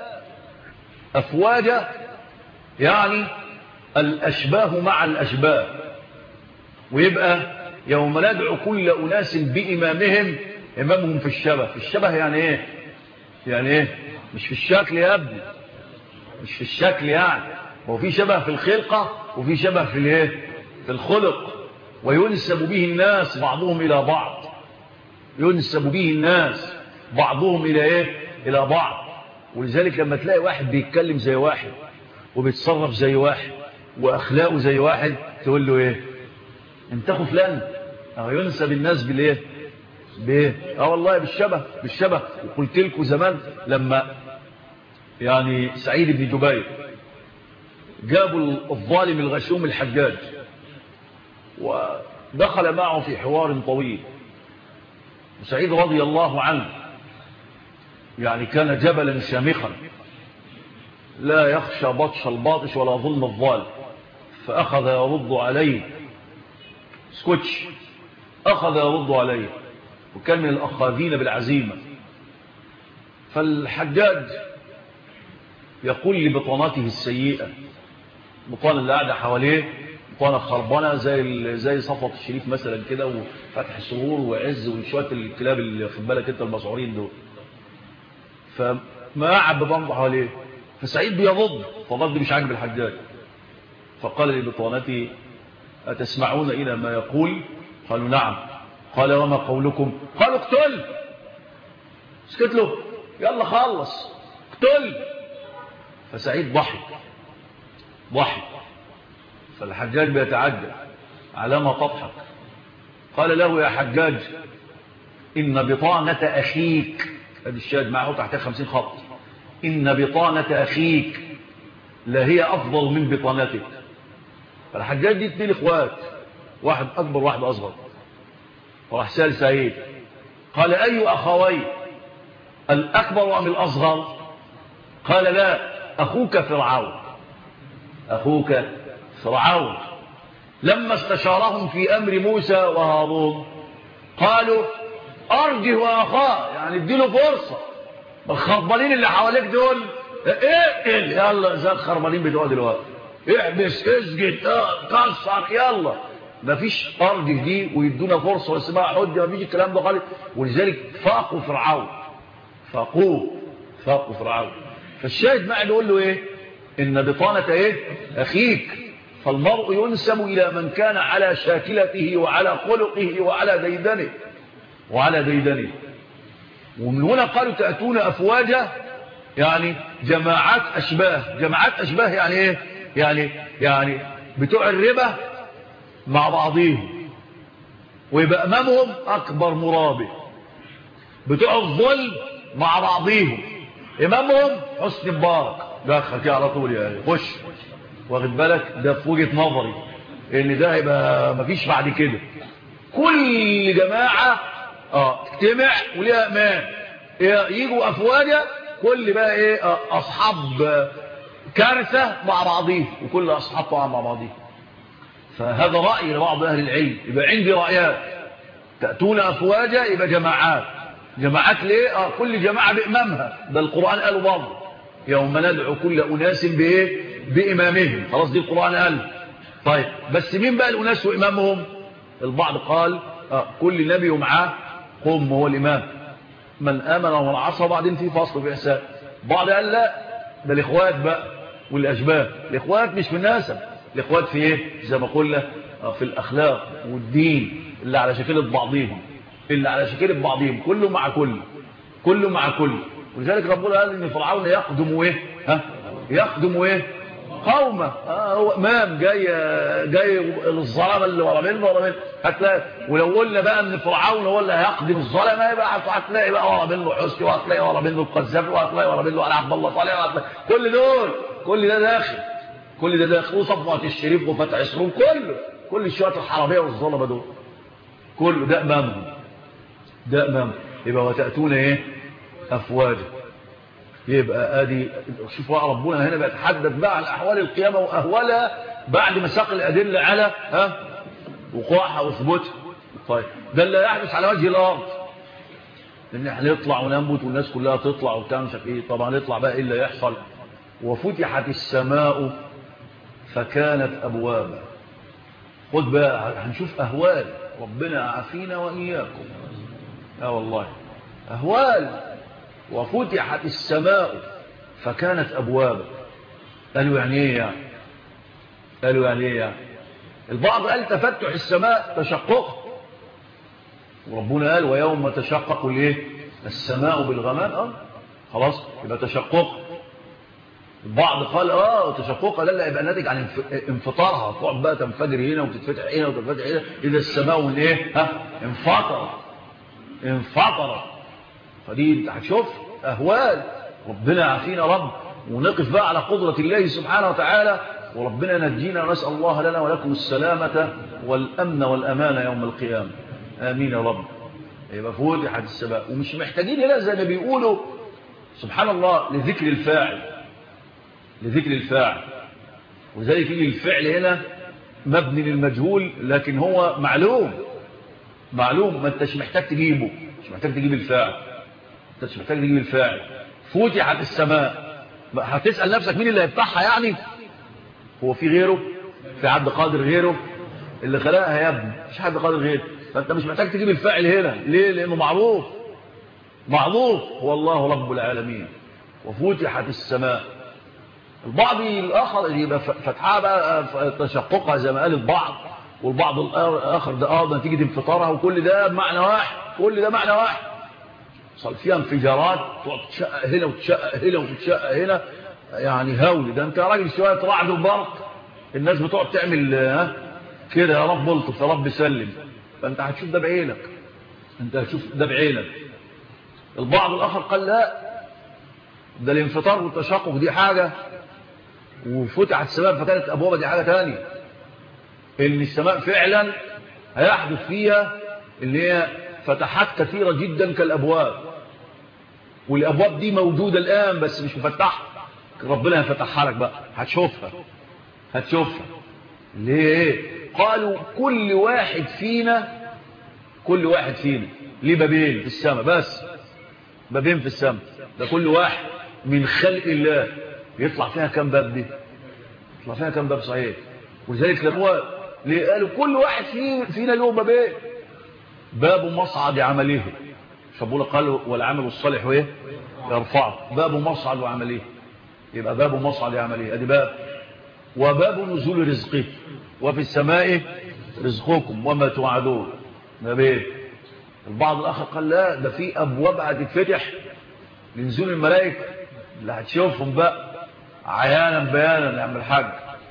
افواج يعني الاشباه مع الاشباه ويبقى يوم ندعو كل أناس بإمامهم إمامهم في الشبه في الشبه يعني إيه يعني إيه مش في الشكل يا ابني مش في الشكل يعني هو في شبه في الخلقة وفي شبه في الايه في الخلق وينسب به الناس بعضهم إلى بعض ينسب به الناس بعضهم إلى إيه إلى بعض ولذلك لما تلاقي واحد بيتكلم زي واحد وبيتصرف زي واحد وأخلاقه زي واحد تقول له إيه انت اخو فلان اه ينسب الناس بالايه بايه اه والله بالشبه بالشبه وقلت لكم زمان لما يعني سعيد بن جبير جابوا الظالم الغشوم الحجاج ودخل معه في حوار طويل وسعيد رضي الله عنه يعني كان جبلا شامخا لا يخشى بطش الباطش ولا ظلم الظالم فأخذ يرد عليه سكوتش أخذ يرد عليه وكان من الأخاذين بالعزيمة فالحجاج يقول لبطانته السيئة بطان اللي قاعدة حواليه بطانة خربانة زي زي صفوة الشريف مثلا كده وفتح سرور وعز وشوية الكلاب اللي خد بالك انت المسعورين دول فما قعد بطانته حواليه فسعيد بيضد فضد مش عاجب الحجاج فقال لبطانته أتسمعون إلى ما يقول قالوا نعم قال وما قولكم قالوا اقتل اسكت له يلا خلص اقتل فسعيد ضحك ضحك فالحجاج بيتعجب على ما تضحك قال له يا حجاج إن بطانة أخيك هذه الشاهد معه تحت خمسين خط إن بطانة أخيك لهي أفضل من بطانتك فالحجاج دي اتنين اخوات واحد أكبر واحد أصغر وراح سأل سعيد قال أي أخوي الأكبر أم الأصغر قال لا أخوك فرعون أخوك فرعون لما استشارهم في أمر موسى وهارون قالوا أرجه وأخاه يعني اديله فرصة الخربانين اللي حواليك دول ايه يلا زي الخربانين بتوع دلوقتي احبس اسجد اه كسر يلا مفيش ارجه دي ويدونا فرصه واسمها حجه مفيش الكلام ده خالص ولذلك فاقوا فرعون فاقوه فاقوا فرعون فالشاهد معي يقول له ايه ان بطانه ايه اخيك فالمرء ينسب الى من كان على شاكلته وعلى خلقه وعلى ديدنه وعلى ديدنه ومن هنا قالوا تأتون أفواجا يعني جماعات أشباه جماعات أشباه يعني إيه يعني يعني بتوع الربا مع بعضهم ويبقى أمامهم أكبر مرابي بتوع الظلم مع بعضهم إمامهم حسن مبارك دخل كده على طول يعني خش واخد بالك ده في وجهة نظري ان ده يبقى مفيش بعد كده كل جماعة اه تجتمع وليها امان يجوا افواجا كل بقى ايه آه اصحاب كارثة مع بعضهم وكل اصحاب طبعا مع بعضهم فهذا رأي لبعض اهل العلم يبقى عندي رأيات تأتون افواجا يبقى جماعات جماعات ليه اه كل جماعة بإمامها ده القرآن قالوا برضه يوم ندعو كل أناس بإيه بإمامهم خلاص دي القرآن قال طيب بس مين بقى الأناس وإمامهم البعض قال آه كل نبي ومعاه قم هو الإمام من آمن ومن عصى بعدين في فصل في إحسان بعض قال لا ده الإخوات بقى والأشباه الإخوات مش في الناسب الإخوات في إيه زي ما قلنا آه في الأخلاق والدين اللي على شكلة بعضهم اللي على شكلة بعضهم كله مع كل كله مع كل ولذلك ربنا قال ان فرعون يقدم ايه ها يقدم ايه قومه آه هو امام جاي جاي للظلمه اللي ورا منه ورا منه هتلاقي ولو قلنا بقى ان فرعون هو اللي هيقدم الظلمه يبقى هتلاقي بقى ورا منه حسني وهتلاقي ورا منه القذافي وهتلاقي ورا منه علي عبد الله صالح وهتلاقي كل دول كل ده داخل كل ده داخل وصفوه الشريف وفتح عصرون كله كل الشوات الحراميه والظلمه دول كله ده امامهم ده امامهم يبقى وتاتون ايه أفواجا يبقى ادي شوفوا ربنا هنا بيتحدث بقى عن أحوال القيامة وأهوالها بعد ما ساق الأدلة على ها وقوعها وثبوتها طيب ده اللي يحدث على وجه الأرض لأن احنا نطلع وننبت والناس كلها تطلع وبتاع مش ايه طبعا يطلع بقى إيه اللي يحصل وفتحت السماء فكانت أبوابا خد بقى هنشوف أهوال ربنا عافينا وإياكم اه والله أهوال وفتحت السماء فكانت أبوابا قالوا يعني ايه يعني قالوا يعني ايه يعني البعض قال تفتح السماء تشقق وربنا قال ويوم تشقق الايه السماء بالغمام اه خلاص يبقى تشقق البعض قال اه تشققها ده اللي هيبقى ناتج عن انفطارها تقعد بقى تنفجر هنا وتتفتح هنا وتتفتح هنا اذا السماء من ايه ها انفطرت انفطرت فدي انت هتشوف اهوال ربنا عافينا رب ونقف بقى على قدرة الله سبحانه وتعالى وربنا نجينا ونسأل الله لنا ولكم السلامة والأمن والأمان يوم القيامة آمين يا رب يبقى فتحت السماء ومش محتاجين هنا زي ما بيقولوا سبحان الله لذكر الفاعل لذكر الفاعل وذلك يجي الفعل هنا مبني للمجهول لكن هو معلوم معلوم ما انتش محتاج تجيبه مش محتاج تجيب الفاعل انت مش محتاج تجيب الفاعل فتحت السماء هتسأل نفسك مين اللي هيفتحها يعني هو في غيره في حد قادر غيره اللي خلقها يا ابني مش حد قادر غيره فانت مش محتاج تجيب الفاعل هنا ليه لانه معروف معروف هو الله رب العالمين وفتحت السماء البعض الاخر يبقى فتحها بقى تشققها زي ما قال البعض والبعض الاخر ده اه نتيجه انفطارها وكل ده بمعنى واحد كل ده معنى واحد صار فيها انفجارات تقعد تشقق هنا وتشقق هنا وتشقق هنا يعني هول ده انت راجل شويه رعد وبرق الناس بتقعد تعمل ها كده يا رب الطف يا رب سلم فانت هتشوف ده بعينك انت هتشوف ده بعينك البعض الاخر قال لا ده الانفطار والتشقق دي حاجة وفتحت السماء فكانت ابوابها دي حاجة تانية ان السماء فعلا هيحدث فيها اللي هي فتحات كثيرة جدا كالابواب والابواب دي موجودة الان بس مش مفتحة ربنا يفتحها لك بقى هتشوفها هتشوفها ليه قالوا كل واحد فينا كل واحد فينا ليه بابين في السماء بس بابين في السماء ده كل واحد من خلق الله يطلع فيها كم باب دي يطلع فيها كم باب صحيح ولذلك لابوها ليه قالوا كل واحد فينا له بابين باب مصعد عمله شابولا قالوا والعمل الصالح ايه يرفعه باب مصعد وعمله يبقى باب مصعد عمله ادي باب وباب نزول رزقه وفي السماء رزقكم وما توعدون ما بين البعض الاخر قال لا ده في ابواب هتتفتح لنزول الملائكه اللي هتشوفهم بقى عيانا بيانا يعمل الحاج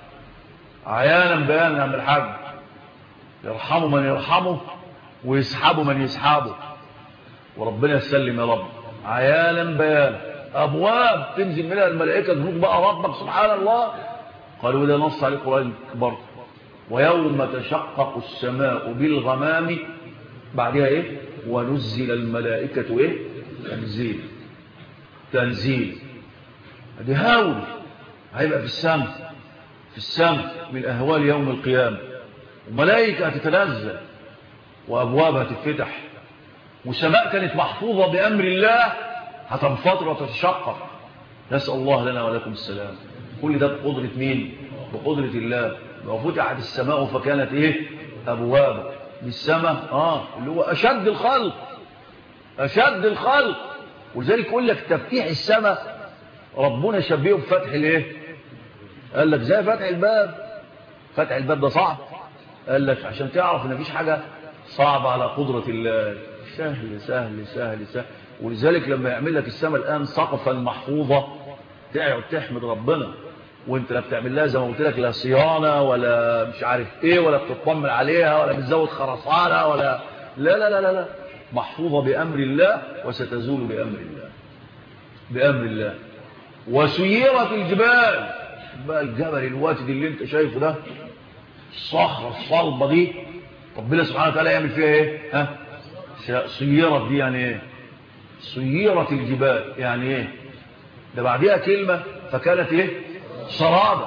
عيانا بيانا يعمل الحاج يرحموا من يرحمه ويسحبوا من يسحبه وربنا يسلم يا رب عيانا بيانا ابواب تنزل منها الملائكه تروح بقى ربك سبحان الله قالوا ده نص عليه القران برضه ويوم تشقق السماء بالغمام بعدها ايه ونزل الملائكه ايه تنزيل تنزيل دي هاول هيبقى في السماء في السماء من اهوال يوم القيامه الملائكه هتتنزل وابوابها تتفتح وسماء كانت محفوظه بامر الله هتنفطر وتتشقق نسال الله لنا ولكم السلام كل ده بقدره مين بقدره الله لو فتحت السماء فكانت ايه ابواب بالسماء اه اللي هو اشد الخلق اشد الخلق ولذلك يقول لك تفتيح السماء ربنا شبهه بفتح الايه قال لك زي فتح الباب فتح الباب ده صعب قال لك عشان تعرف ان مفيش حاجه صعبه على قدره الله سهل سهل سهل سهل ولذلك لما يعمل لك السماء الان سقفا محفوظه تقعد تحمد ربنا وانت لا بتعمل لها زي ما قلت لك لا صيانه ولا مش عارف ايه ولا بتطمن عليها ولا بتزود خرسانه ولا لا لا لا لا, لا. محفوظه بامر الله وستزول بامر الله بامر الله وسيرت الجبال بقى الجبل الواتد اللي انت شايفه ده الصخره الصلبه دي ربنا سبحانه وتعالى يعمل فيها ايه ها سيرت دي يعني ايه سيرت الجبال يعني ايه ده بعدها كلمه فكانت ايه سرابة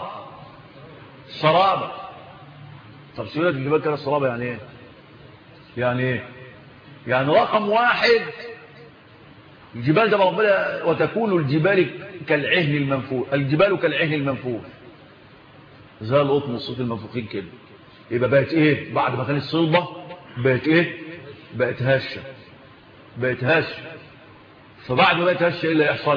سرابة طب سيرة الجبال كانت سرابة يعني ايه يعني ايه يعني رقم واحد الجبال ده ربنا وتكون الجبال كالعهن المنفوش الجبال كالعهن المنفوش زي القطن والصوت المنفوخين كده يبقى بقت ايه بعد ما كانت صلبة بقت ايه بقت هشة بقت هشة فبعد ما بقت هشة ايه اللي يحصل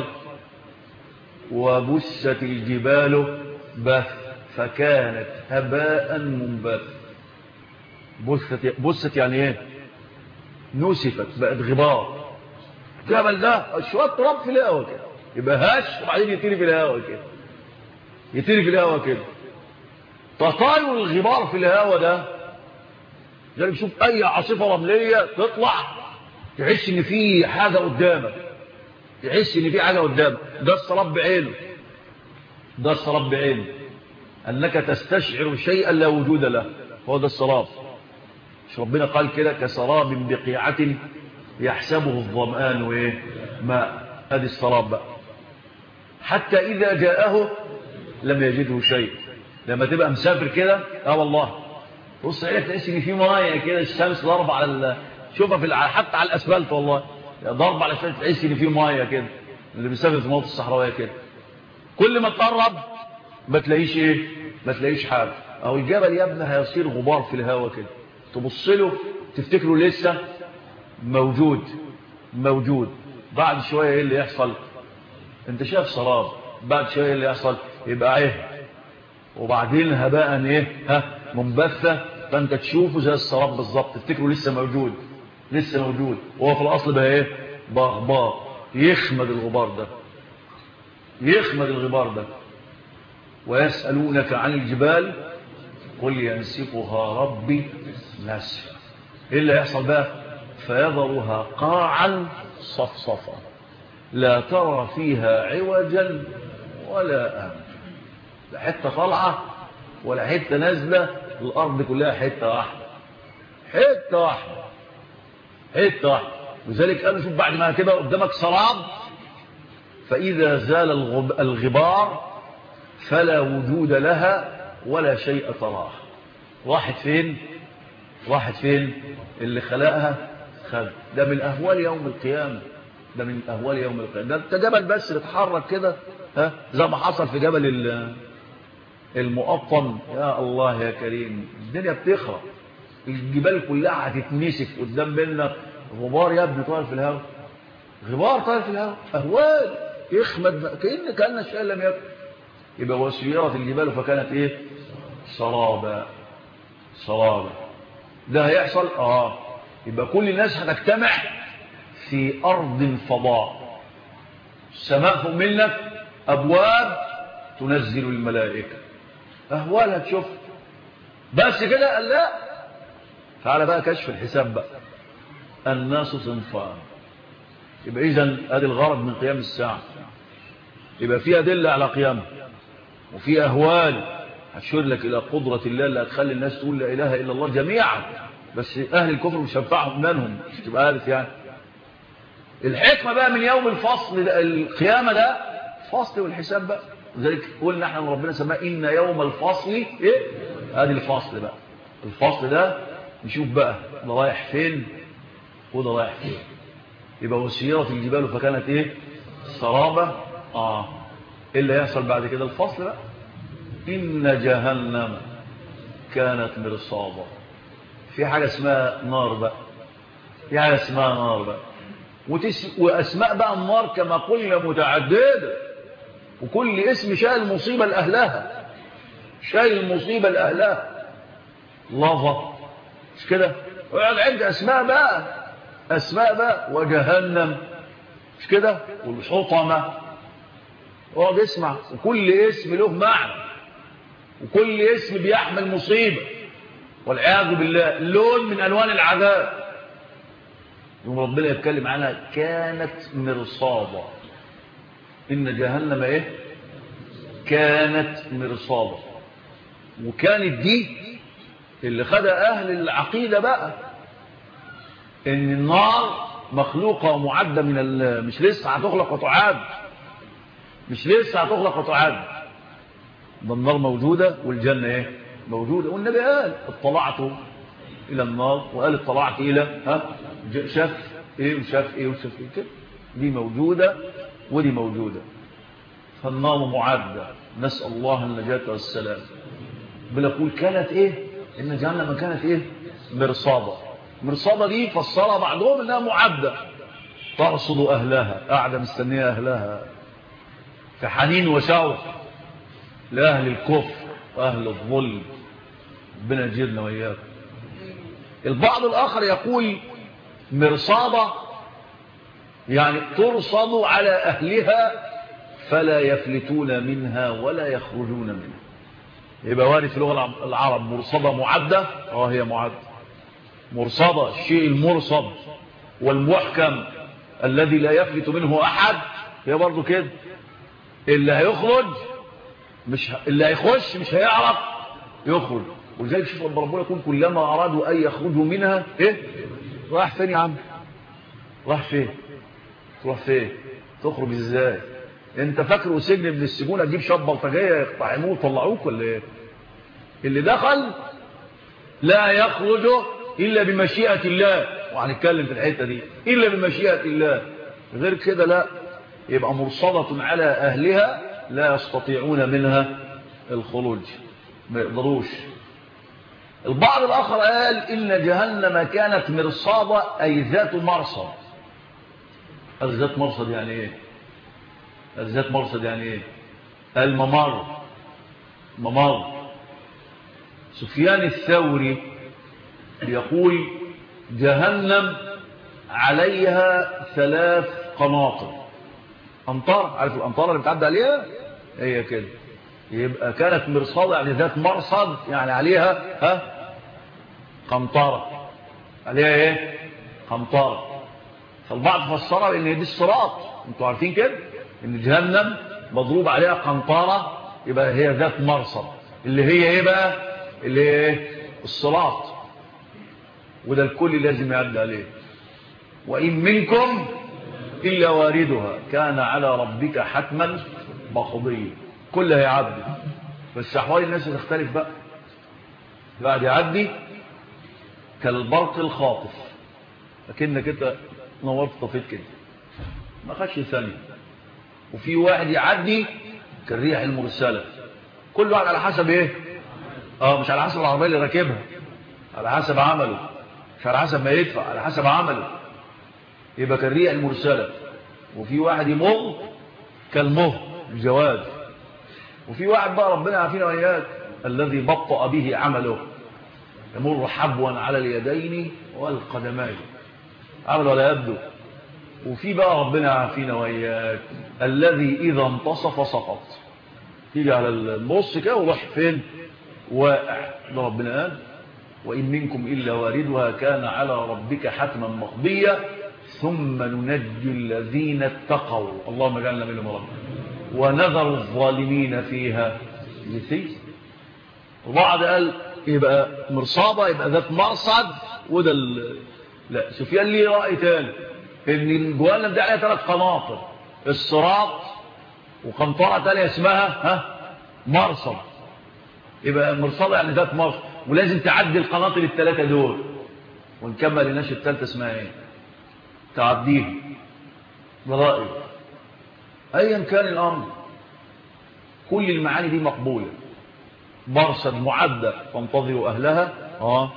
وبست الجبال بث فكانت هباء منبث بست, بست يعني ايه نسفت بقت غبار جبل ده شويه تراب في الهواء كده يبقى هش وبعدين يطير في الهواء كده يطير في الهواء كده تطاير الغبار في الهواء ده يعني بشوف اي عاصفه رمليه تطلع تحس ان في حاجه قدامك تحس ان في حاجه قدامك ده الصلاب بعينه ده الصلاب بعينه انك تستشعر شيئا لا وجود له هو ده الصلاب مش ربنا قال كده كسراب بقيعه يحسبه الظمآن وايه ماء ادي الصلاب بقى حتى اذا جاءه لم يجده شيء لما تبقى مسافر كده اه والله بص عليك تحس ان في ميه كده الشمس ضربه على ال... شوفها في حتى على الاسفلت والله ضرب على الاسفلت تحس ان في ميه كده اللي بيسافر في المناطق الصحراويه كده كل ما تقرب ما تلاقيش ايه ما تلاقيش حاجه او الجبل يا ابني هيصير غبار في الهواء كده تبص له تفتكره لسه موجود موجود بعد شويه ايه اللي يحصل انت شايف سراب بعد شويه ايه اللي يحصل يبقى ايه وبعدين هباء ايه ها منبثه فانت تشوفه زي السراب بالظبط تفتكره لسه موجود لسه موجود وهو في الاصل بقى ايه بقى غبار يخمد الغبار ده يخمد الغبار ده ويسألونك عن الجبال قل ينسفها ربي نسفا إيه اللي يحصل بقى فيذرها قاعا صفصفا لا ترى فيها عوجا ولا أمتا لا حتة طالعة ولا حتة نازلة الأرض كلها حتة واحدة حتة واحدة حتة واحدة لذلك قالوا شوف بعد ما كده قدامك سراب فإذا زال الغبار فلا وجود لها ولا شيء تراه راحت فين راحت فين اللي خلقها خلق ده من أهوال يوم القيامة ده من أهوال يوم القيامة ده انت جبل بس اتحرك كده ها زي ما حصل في جبل المقطم يا الله يا كريم الدنيا بتخرب الجبال كلها هتتمسك قدام منك غبار يا ابني طاير في الهواء غبار طاير في الهواء اهوال يخمد كأن كأن الشيء لم يكن يبقى وسيرت الجبال فكانت ايه سرابا سرابا ده هيحصل اه يبقى كل الناس هتجتمع في ارض فضاء السماء فوق منك ابواب تنزل الملائكه اهوال هتشوف بس كده قال لا تعالى بقى كشف الحساب بقى الناس صنفان يبقى اذا ادي الغرض من قيام الساعه يبقى في ادله على قيامه وفي اهوال هتشير لك الى قدره الله اللي هتخلي الناس تقول لا اله الا الله جميعا بس اهل الكفر مش هينفعهم منهم مش تبقى عارف يعني الحكمه بقى من يوم الفصل ده القيامه ده فصل والحساب بقى لذلك قلنا احنا ربنا سماه ان يوم الفصل ايه ادي الفصل بقى الفصل ده نشوف بقى ده رايح فين وده رايح فين يبقى وسيرت الجبال فكانت ايه سرابه اه ايه اللي هيحصل بعد كده الفصل بقى ان جهنم كانت مرصادا في حاجه اسمها نار بقى في حاجه اسمها نار بقى وتس... واسماء بقى النار كما قلنا متعدده وكل اسم شايل مصيبه لاهلها شايل مصيبه لاهلها لافا مش كده ويقعد عند اسماء بقى اسماء بقى وجهنم مش كده والحطمه اقعد اسمع وكل اسم له معنى وكل اسم بيحمل مصيبه والعياذ بالله لون من الوان العذاب يوم ربنا يتكلم عنها كانت مرصادا ان جهنم ايه كانت مرصادا وكانت دي اللي خدها اهل العقيده بقى ان النار مخلوقه ومعده من مش لسه هتخلق وتعاد مش لسه هتخلق وتعاد ده النار موجوده والجنه ايه موجوده والنبي قال اطلعت الى النار وقال اطلعت الى ها شاف ايه وشاف ايه وشاف ايه كده دي موجوده ودي موجوده فالنار معده نسال الله النجاه والسلام بنقول كانت ايه ان جهنم كانت ايه مرصاده مرصاده دي فسرها بعضهم انها معده ترصد اهلها قاعده مستنيه اهلها في حنين وشوق لاهل الكفر واهل الظلم ربنا يجيرنا واياكم البعض الاخر يقول مرصاده يعني ترصد على اهلها فلا يفلتون منها ولا يخرجون منها يبقى وارد في لغه العرب مرصده معده اه هي معده مرصده الشيء المرصد والمحكم الذي لا يفلت منه احد هي برضه كده اللي هيخرج مش ه... اللي هيخش مش هيعرف يخرج ولذلك شوف رب ربنا يكون كلما ارادوا ان يخرجوا منها ايه راح فين يا عم راح فين تروح فين تخرج ازاي انت فاكر سجن من السجون تجيب شاب بلطجيه يقطعموه ويطلعوك ولا ايه اللي دخل لا يخرج الا بمشيئه الله وهنتكلم في الحته دي الا بمشيئه الله غير كده لا يبقى مرصده على اهلها لا يستطيعون منها الخروج ما يقدروش البعض الاخر قال ان جهنم كانت مرصاده اي ذات مرصد ذات مرصد يعني ايه ذات مرصد يعني ايه الممر ممر سفيان الثوري يقول جهنم عليها ثلاث قناطر امطار عارف الامطار اللي بتعدي عليها هي كده يبقى كانت مرصادة يعني ذات مرصد يعني عليها ها قنطرة عليها ايه قنطرة فالبعض فسرها بان دي الصراط انتوا عارفين كده ان جهنم مضروب عليها قنطرة يبقى هي ذات مرصد اللي هي ايه بقى اللي هي ايه الصراط وده الكل لازم يعد عليه وإن منكم إلا واردها كان على ربك حتما مقضيا كل هيعدي بس أحوال الناس تختلف بقى بعد يعدي كالبرق الخاطف لكنك انت نورت طفيت كده ما خدش ثانية وفي واحد يعدي كالريح المرسلة كل واحد على حسب ايه اه مش على حسب العربية اللي راكبها على حسب عمله مش على حسب ما يدفع على حسب عمله يبقى كالريح المرسلة وفي واحد يمر كالمه الجواد وفي واحد بقى ربنا عافينا وإياك الذي بطأ به عمله يمر حبوا على اليدين والقدمين عمل ولا يبدو وفي بقى ربنا عافينا وإياك الذي إذا انتصف سقط تيجي على النص كده وراح فين واقع ده ربنا قال وإن منكم إلا واردها كان على ربك حتما مقضيا ثم ننجي الذين اتقوا اللهم اجعلنا منهم رب ونذر الظالمين فيها جثيا وبعض قال يبقى مرصابة يبقى ذات مرصد وده ال... لا سفيان ليه رأي تاني ان الجوانب دي عليها ثلاث قناطر الصراط وقنطرة تانية اسمها ها مرصد يبقى المرصدة يعني ذات مرصد ولازم تعدي القناطر الثلاثة دول ونكمل الناس الثالثة اسمها ايه تعديه برأي ايا كان الامر كل المعاني دي مقبولة مرصد معدة تنتظر اهلها اه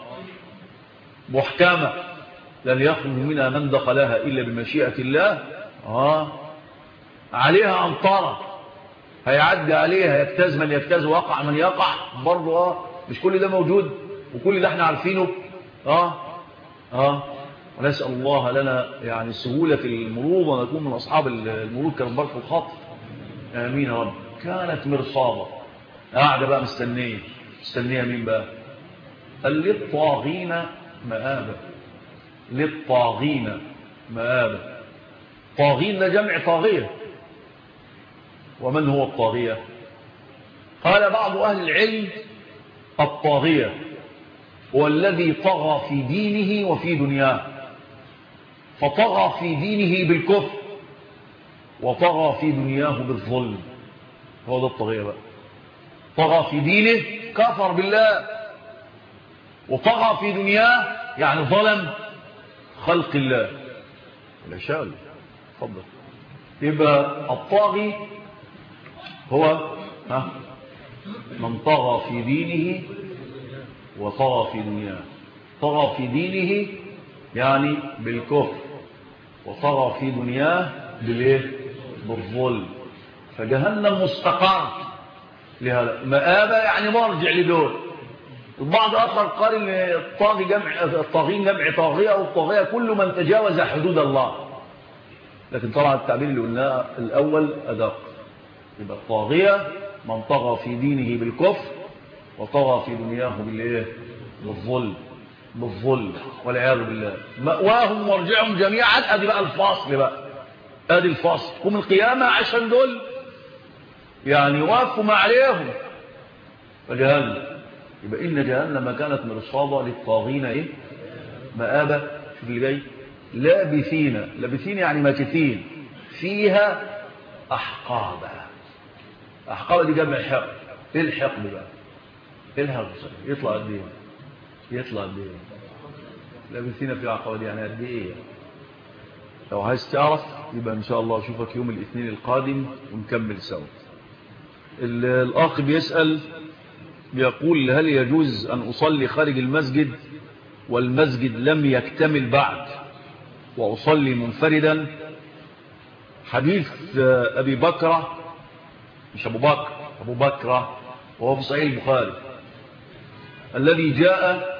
محكمة لن يخرج منها من دخلها الا بمشيئة الله اه عليها امطارة هيعدي عليها يجتاز من يجتاز ويقع من يقع برضه اه مش كل ده موجود وكل ده احنا عارفينه اه اه ونسأل الله لنا يعني سهولة المرور ونكون من أصحاب المرور كالبرق الخط آمين يا رب كانت مرصادة قاعدة بقى مستنية مستنية مين بقى قال للطاغين مآبة للطاغين مآبة طاغين ده جمع طاغية ومن هو الطاغية قال بعض أهل العلم الطاغية هو الذي طغى في دينه وفي دنياه فطغى في دينه بالكفر وطغى في دنياه بالظلم هو ده الطغية بقى طغى في دينه كفر بالله وطغى في دنياه يعني ظلم خلق الله لا شاء تفضل يبقى الطاغي هو ها من طغى في دينه وطغى في دنياه طغى في دينه يعني بالكفر وطغى في دنياه بالايه بالظلم فجهنم مستقر لهذا مآبة يعني مرجع لدول البعض آخر قال ان الطاغي جمع الطاغين جمع طاغية والطاغية كل من تجاوز حدود الله لكن طبعا التعبير اللي قلناه الأول أدق يبقى الطاغية من طغى في دينه بالكفر وطغى في دنياه بالايه بالظلم بالظلم والعياذ بالله مأواهم وارجعهم جميعا ادي بقى الفاصل بقى ادي الفاصل قوم القيامة عشان دول يعني وقفوا ما عليهم فجهنم يبقى إن جهنم كانت مرصادة للطاغين إيه مآبة شوف اللي جاي لابثين لابثين يعني ماكثين فيها أحقابا أحقابا دي جمع حق إيه الحقب بقى إيه الحقب يطلع قد إيه يطلع قد إيه لابثين في أحقابا دي يعني قد إيه لو عايز تعرف يبقى إن شاء الله أشوفك يوم الاثنين القادم ونكمل سوا الأخ بيسأل بيقول هل يجوز أن أصلي خارج المسجد والمسجد لم يكتمل بعد وأصلي منفردا حديث أبي بكر مش أبو بكر أبو بكر وهو في صحيح البخاري الذي جاء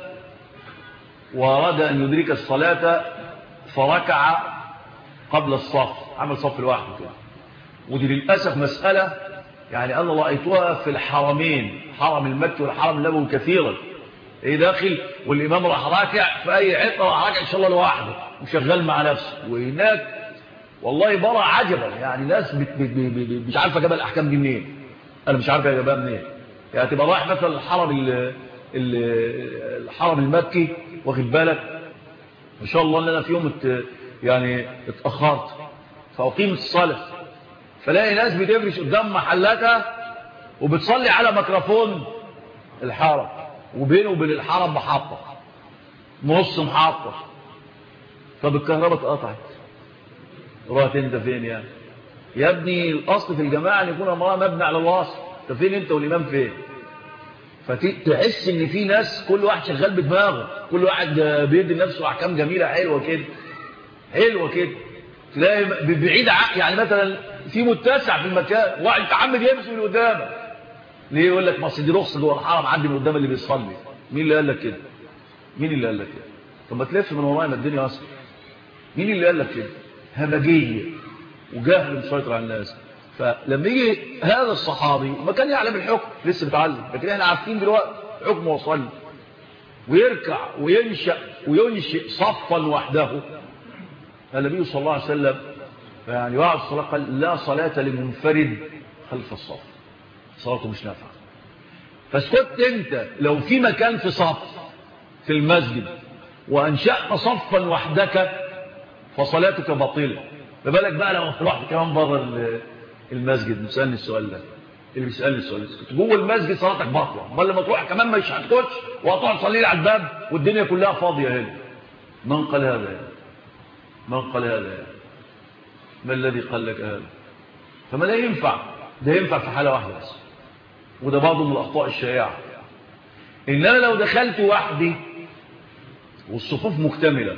وأراد أن يدرك الصلاة فركع قبل الصف عمل صف لوحده كده ودي للأسف مسألة يعني أنا رأيتها في الحرمين حرم المكي والحرم النبوي كثيرا ايه داخل والإمام راح راكع في أي حته راح راكع إن شاء الله لوحده وشغال مع نفسه وهناك والله برى عجبا يعني ناس بت بت بت بت مش عارفة جاب الأحكام دي منين أنا مش عارف جابها منين يعني تبقى رايح مثلا الحرم ال الحرم المكي واخد بالك ما شاء الله ان انا في يوم ات يعني اتاخرت فاقيم الصلاه فلاقي ناس بتفرش قدام محلاتها وبتصلي على ميكروفون الحرم وبينه وبين الحرم محطه نص محطه طب الكهرباء اتقطعت رحت انت فين يعني يا ابني الاصل في الجماعه ان يكون امرها مبني على الوصف انت فين انت والامام فين فتحس ان في ناس كل واحد شغال بدماغه كل واحد بيدي لنفسه احكام جميله حلوه كده حلوه كده تلاقي بعيد يعني مثلا في متسع في المكان واحد متعمد يمشي من قدامك ليه يقول لك ما اصل دي رخصه جوه الحرم عدي من قدام اللي بيصلي مين اللي قال لك كده مين اللي قال لك كده طب ما تلف من ورايا ما الدنيا اصلا مين اللي قال لك كده همجيه وجهل مسيطر على الناس فلما يجي هذا الصحابي ما كان يعلم الحكم لسه بيتعلم لكن احنا عارفين دلوقتي حكم وصل ويركع وينشأ وينشئ صفا وحده النبي صلى الله عليه وسلم يعني وعد الصلاة قال لا صلاة لمنفرد خلف الصف صلاته مش نافعة فاسكت انت لو في مكان في صف في المسجد وانشأت صفا وحدك فصلاتك باطلة فبالك بقى لو رحت كمان بره المسجد بيسالني السؤال ده اللي بيسالني السؤال ده جوه المسجد صلاتك باطله امال لما تروح كمان مش هتخش وهتقعد تصلي على الباب والدنيا كلها فاضيه هنا من قال هذا يعني؟ من قال هذا يعني؟ ما الذي قال لك هذا فما لا ينفع ده ينفع في حاله واحده بس وده برضه من الاخطاء الشائعه ان انا لو دخلت وحدي والصفوف مكتمله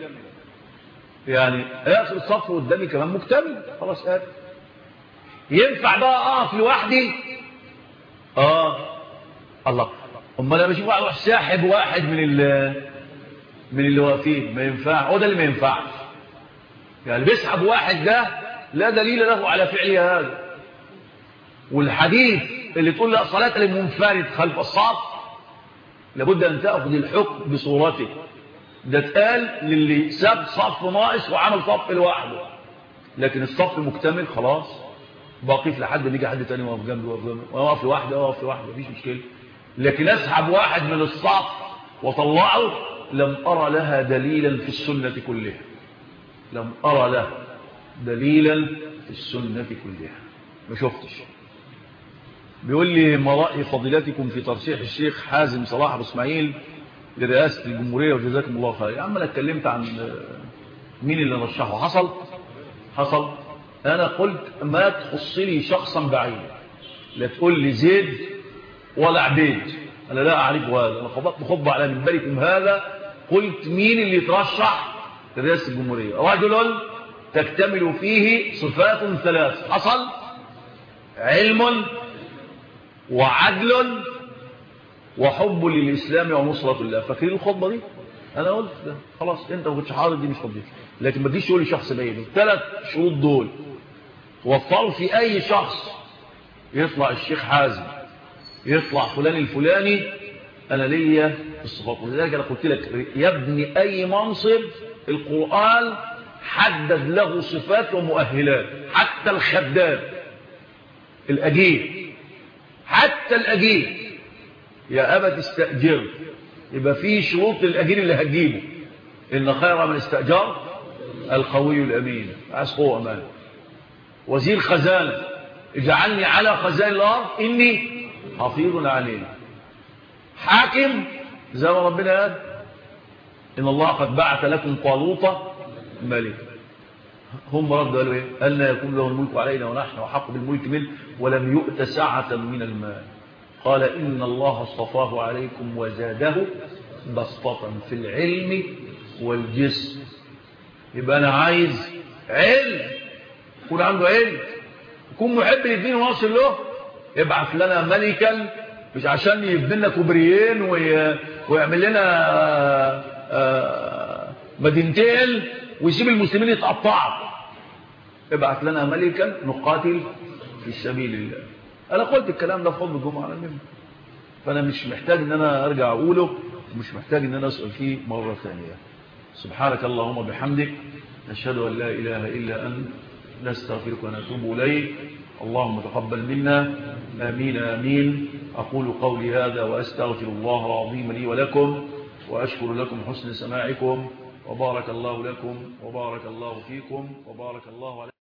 يعني اخر الصف قدامي كمان مكتمل خلاص قادر ينفع بقى اقف لوحدي اه الله امال انا بشوف واحد ساحب واحد من ال من اللي واقفين ما ينفع هو ده اللي ما ينفعش يعني بيسحب واحد ده لا دليل له على فعله هذا والحديث اللي تقول لا صلاة للمنفرد خلف الصف لابد ان تاخذ الحكم بصورته ده اتقال للي ساب صف ناقص وعمل صف لوحده لكن الصف مكتمل خلاص بقف لحد ما يجي حد تاني واقف جنبي واقف جنبي واقف لوحدي واقف لوحدي مفيش مشكله لكن اسحب واحد من الصف واطلعه لم ارى لها دليلا في السنه كلها لم ارى لها دليلا في السنه كلها ما شفتش بيقول لي ما راي فضيلتكم في ترشيح الشيخ حازم صلاح ابو اسماعيل لرئاسه الجمهوريه وجزاكم الله خير يا عم انا اتكلمت عن مين اللي رشحه حصل حصل أنا قلت ما تخص لي شخصا بعيدا لا تقول لي زيد ولا عبيد أنا لا أعرف هذا أنا خبطت خطبة على منبركم هذا قلت مين اللي يترشح لرئاسة الجمهورية رجل تكتمل فيه صفات ثلاث حصل علم وعدل وحب للإسلام ونصرة الله فاكرين الخطبة دي أنا قلت ده خلاص أنت ما كنتش حاضر دي مش فضيلة لكن ما تجيش تقول لي شخص بعيد الثلاث شروط دول وفروا في أي شخص يطلع الشيخ حازم يطلع فلان الفلاني أنا ليا الصفات ولذلك أنا قلت لك يبني أي منصب القرآن حدد له صفات ومؤهلات حتى الخدام الأجير حتى الأجير يا أبا تستأجر يبقى في شروط للأجير اللي هتجيبه إن خير من استأجر القوي الأمين عايز قوة أمان وزير خزانة اجعلني على خزائن الأرض إني حفيظ عليه حاكم زي ما ربنا قال إن الله قد بعث لكم طالوت ملك هم ردوا قالوا إيه أن يكون له الملك علينا ونحن وحق بالملك منه ولم يؤت سعة من المال قال إن الله اصطفاه عليكم وزاده بسطة في العلم والجسم يبقى أنا عايز علم يكون عنده علم يكون محب للدين واصل له يبعث لنا ملكا مش عشان يبني لنا كوبريين ويعمل لنا مدينتين ويسيب المسلمين يتقطعوا ابعث لنا ملكا نقاتل في سبيل الله أنا قلت الكلام ده في خطبة الجمعة على المنبر فأنا مش محتاج أن أنا أرجع أقوله ومش محتاج أن أنا أسأل فيه مرة ثانية سبحانك اللهم بحمدك نشهد أن لا إله إلا أنت نستغفرك ونتوب إليك اللهم تقبل منا آمين آمين أقول قولي هذا وأستغفر الله العظيم لي ولكم وأشكر لكم حسن سماعكم وبارك الله لكم وبارك الله فيكم وبارك الله عليكم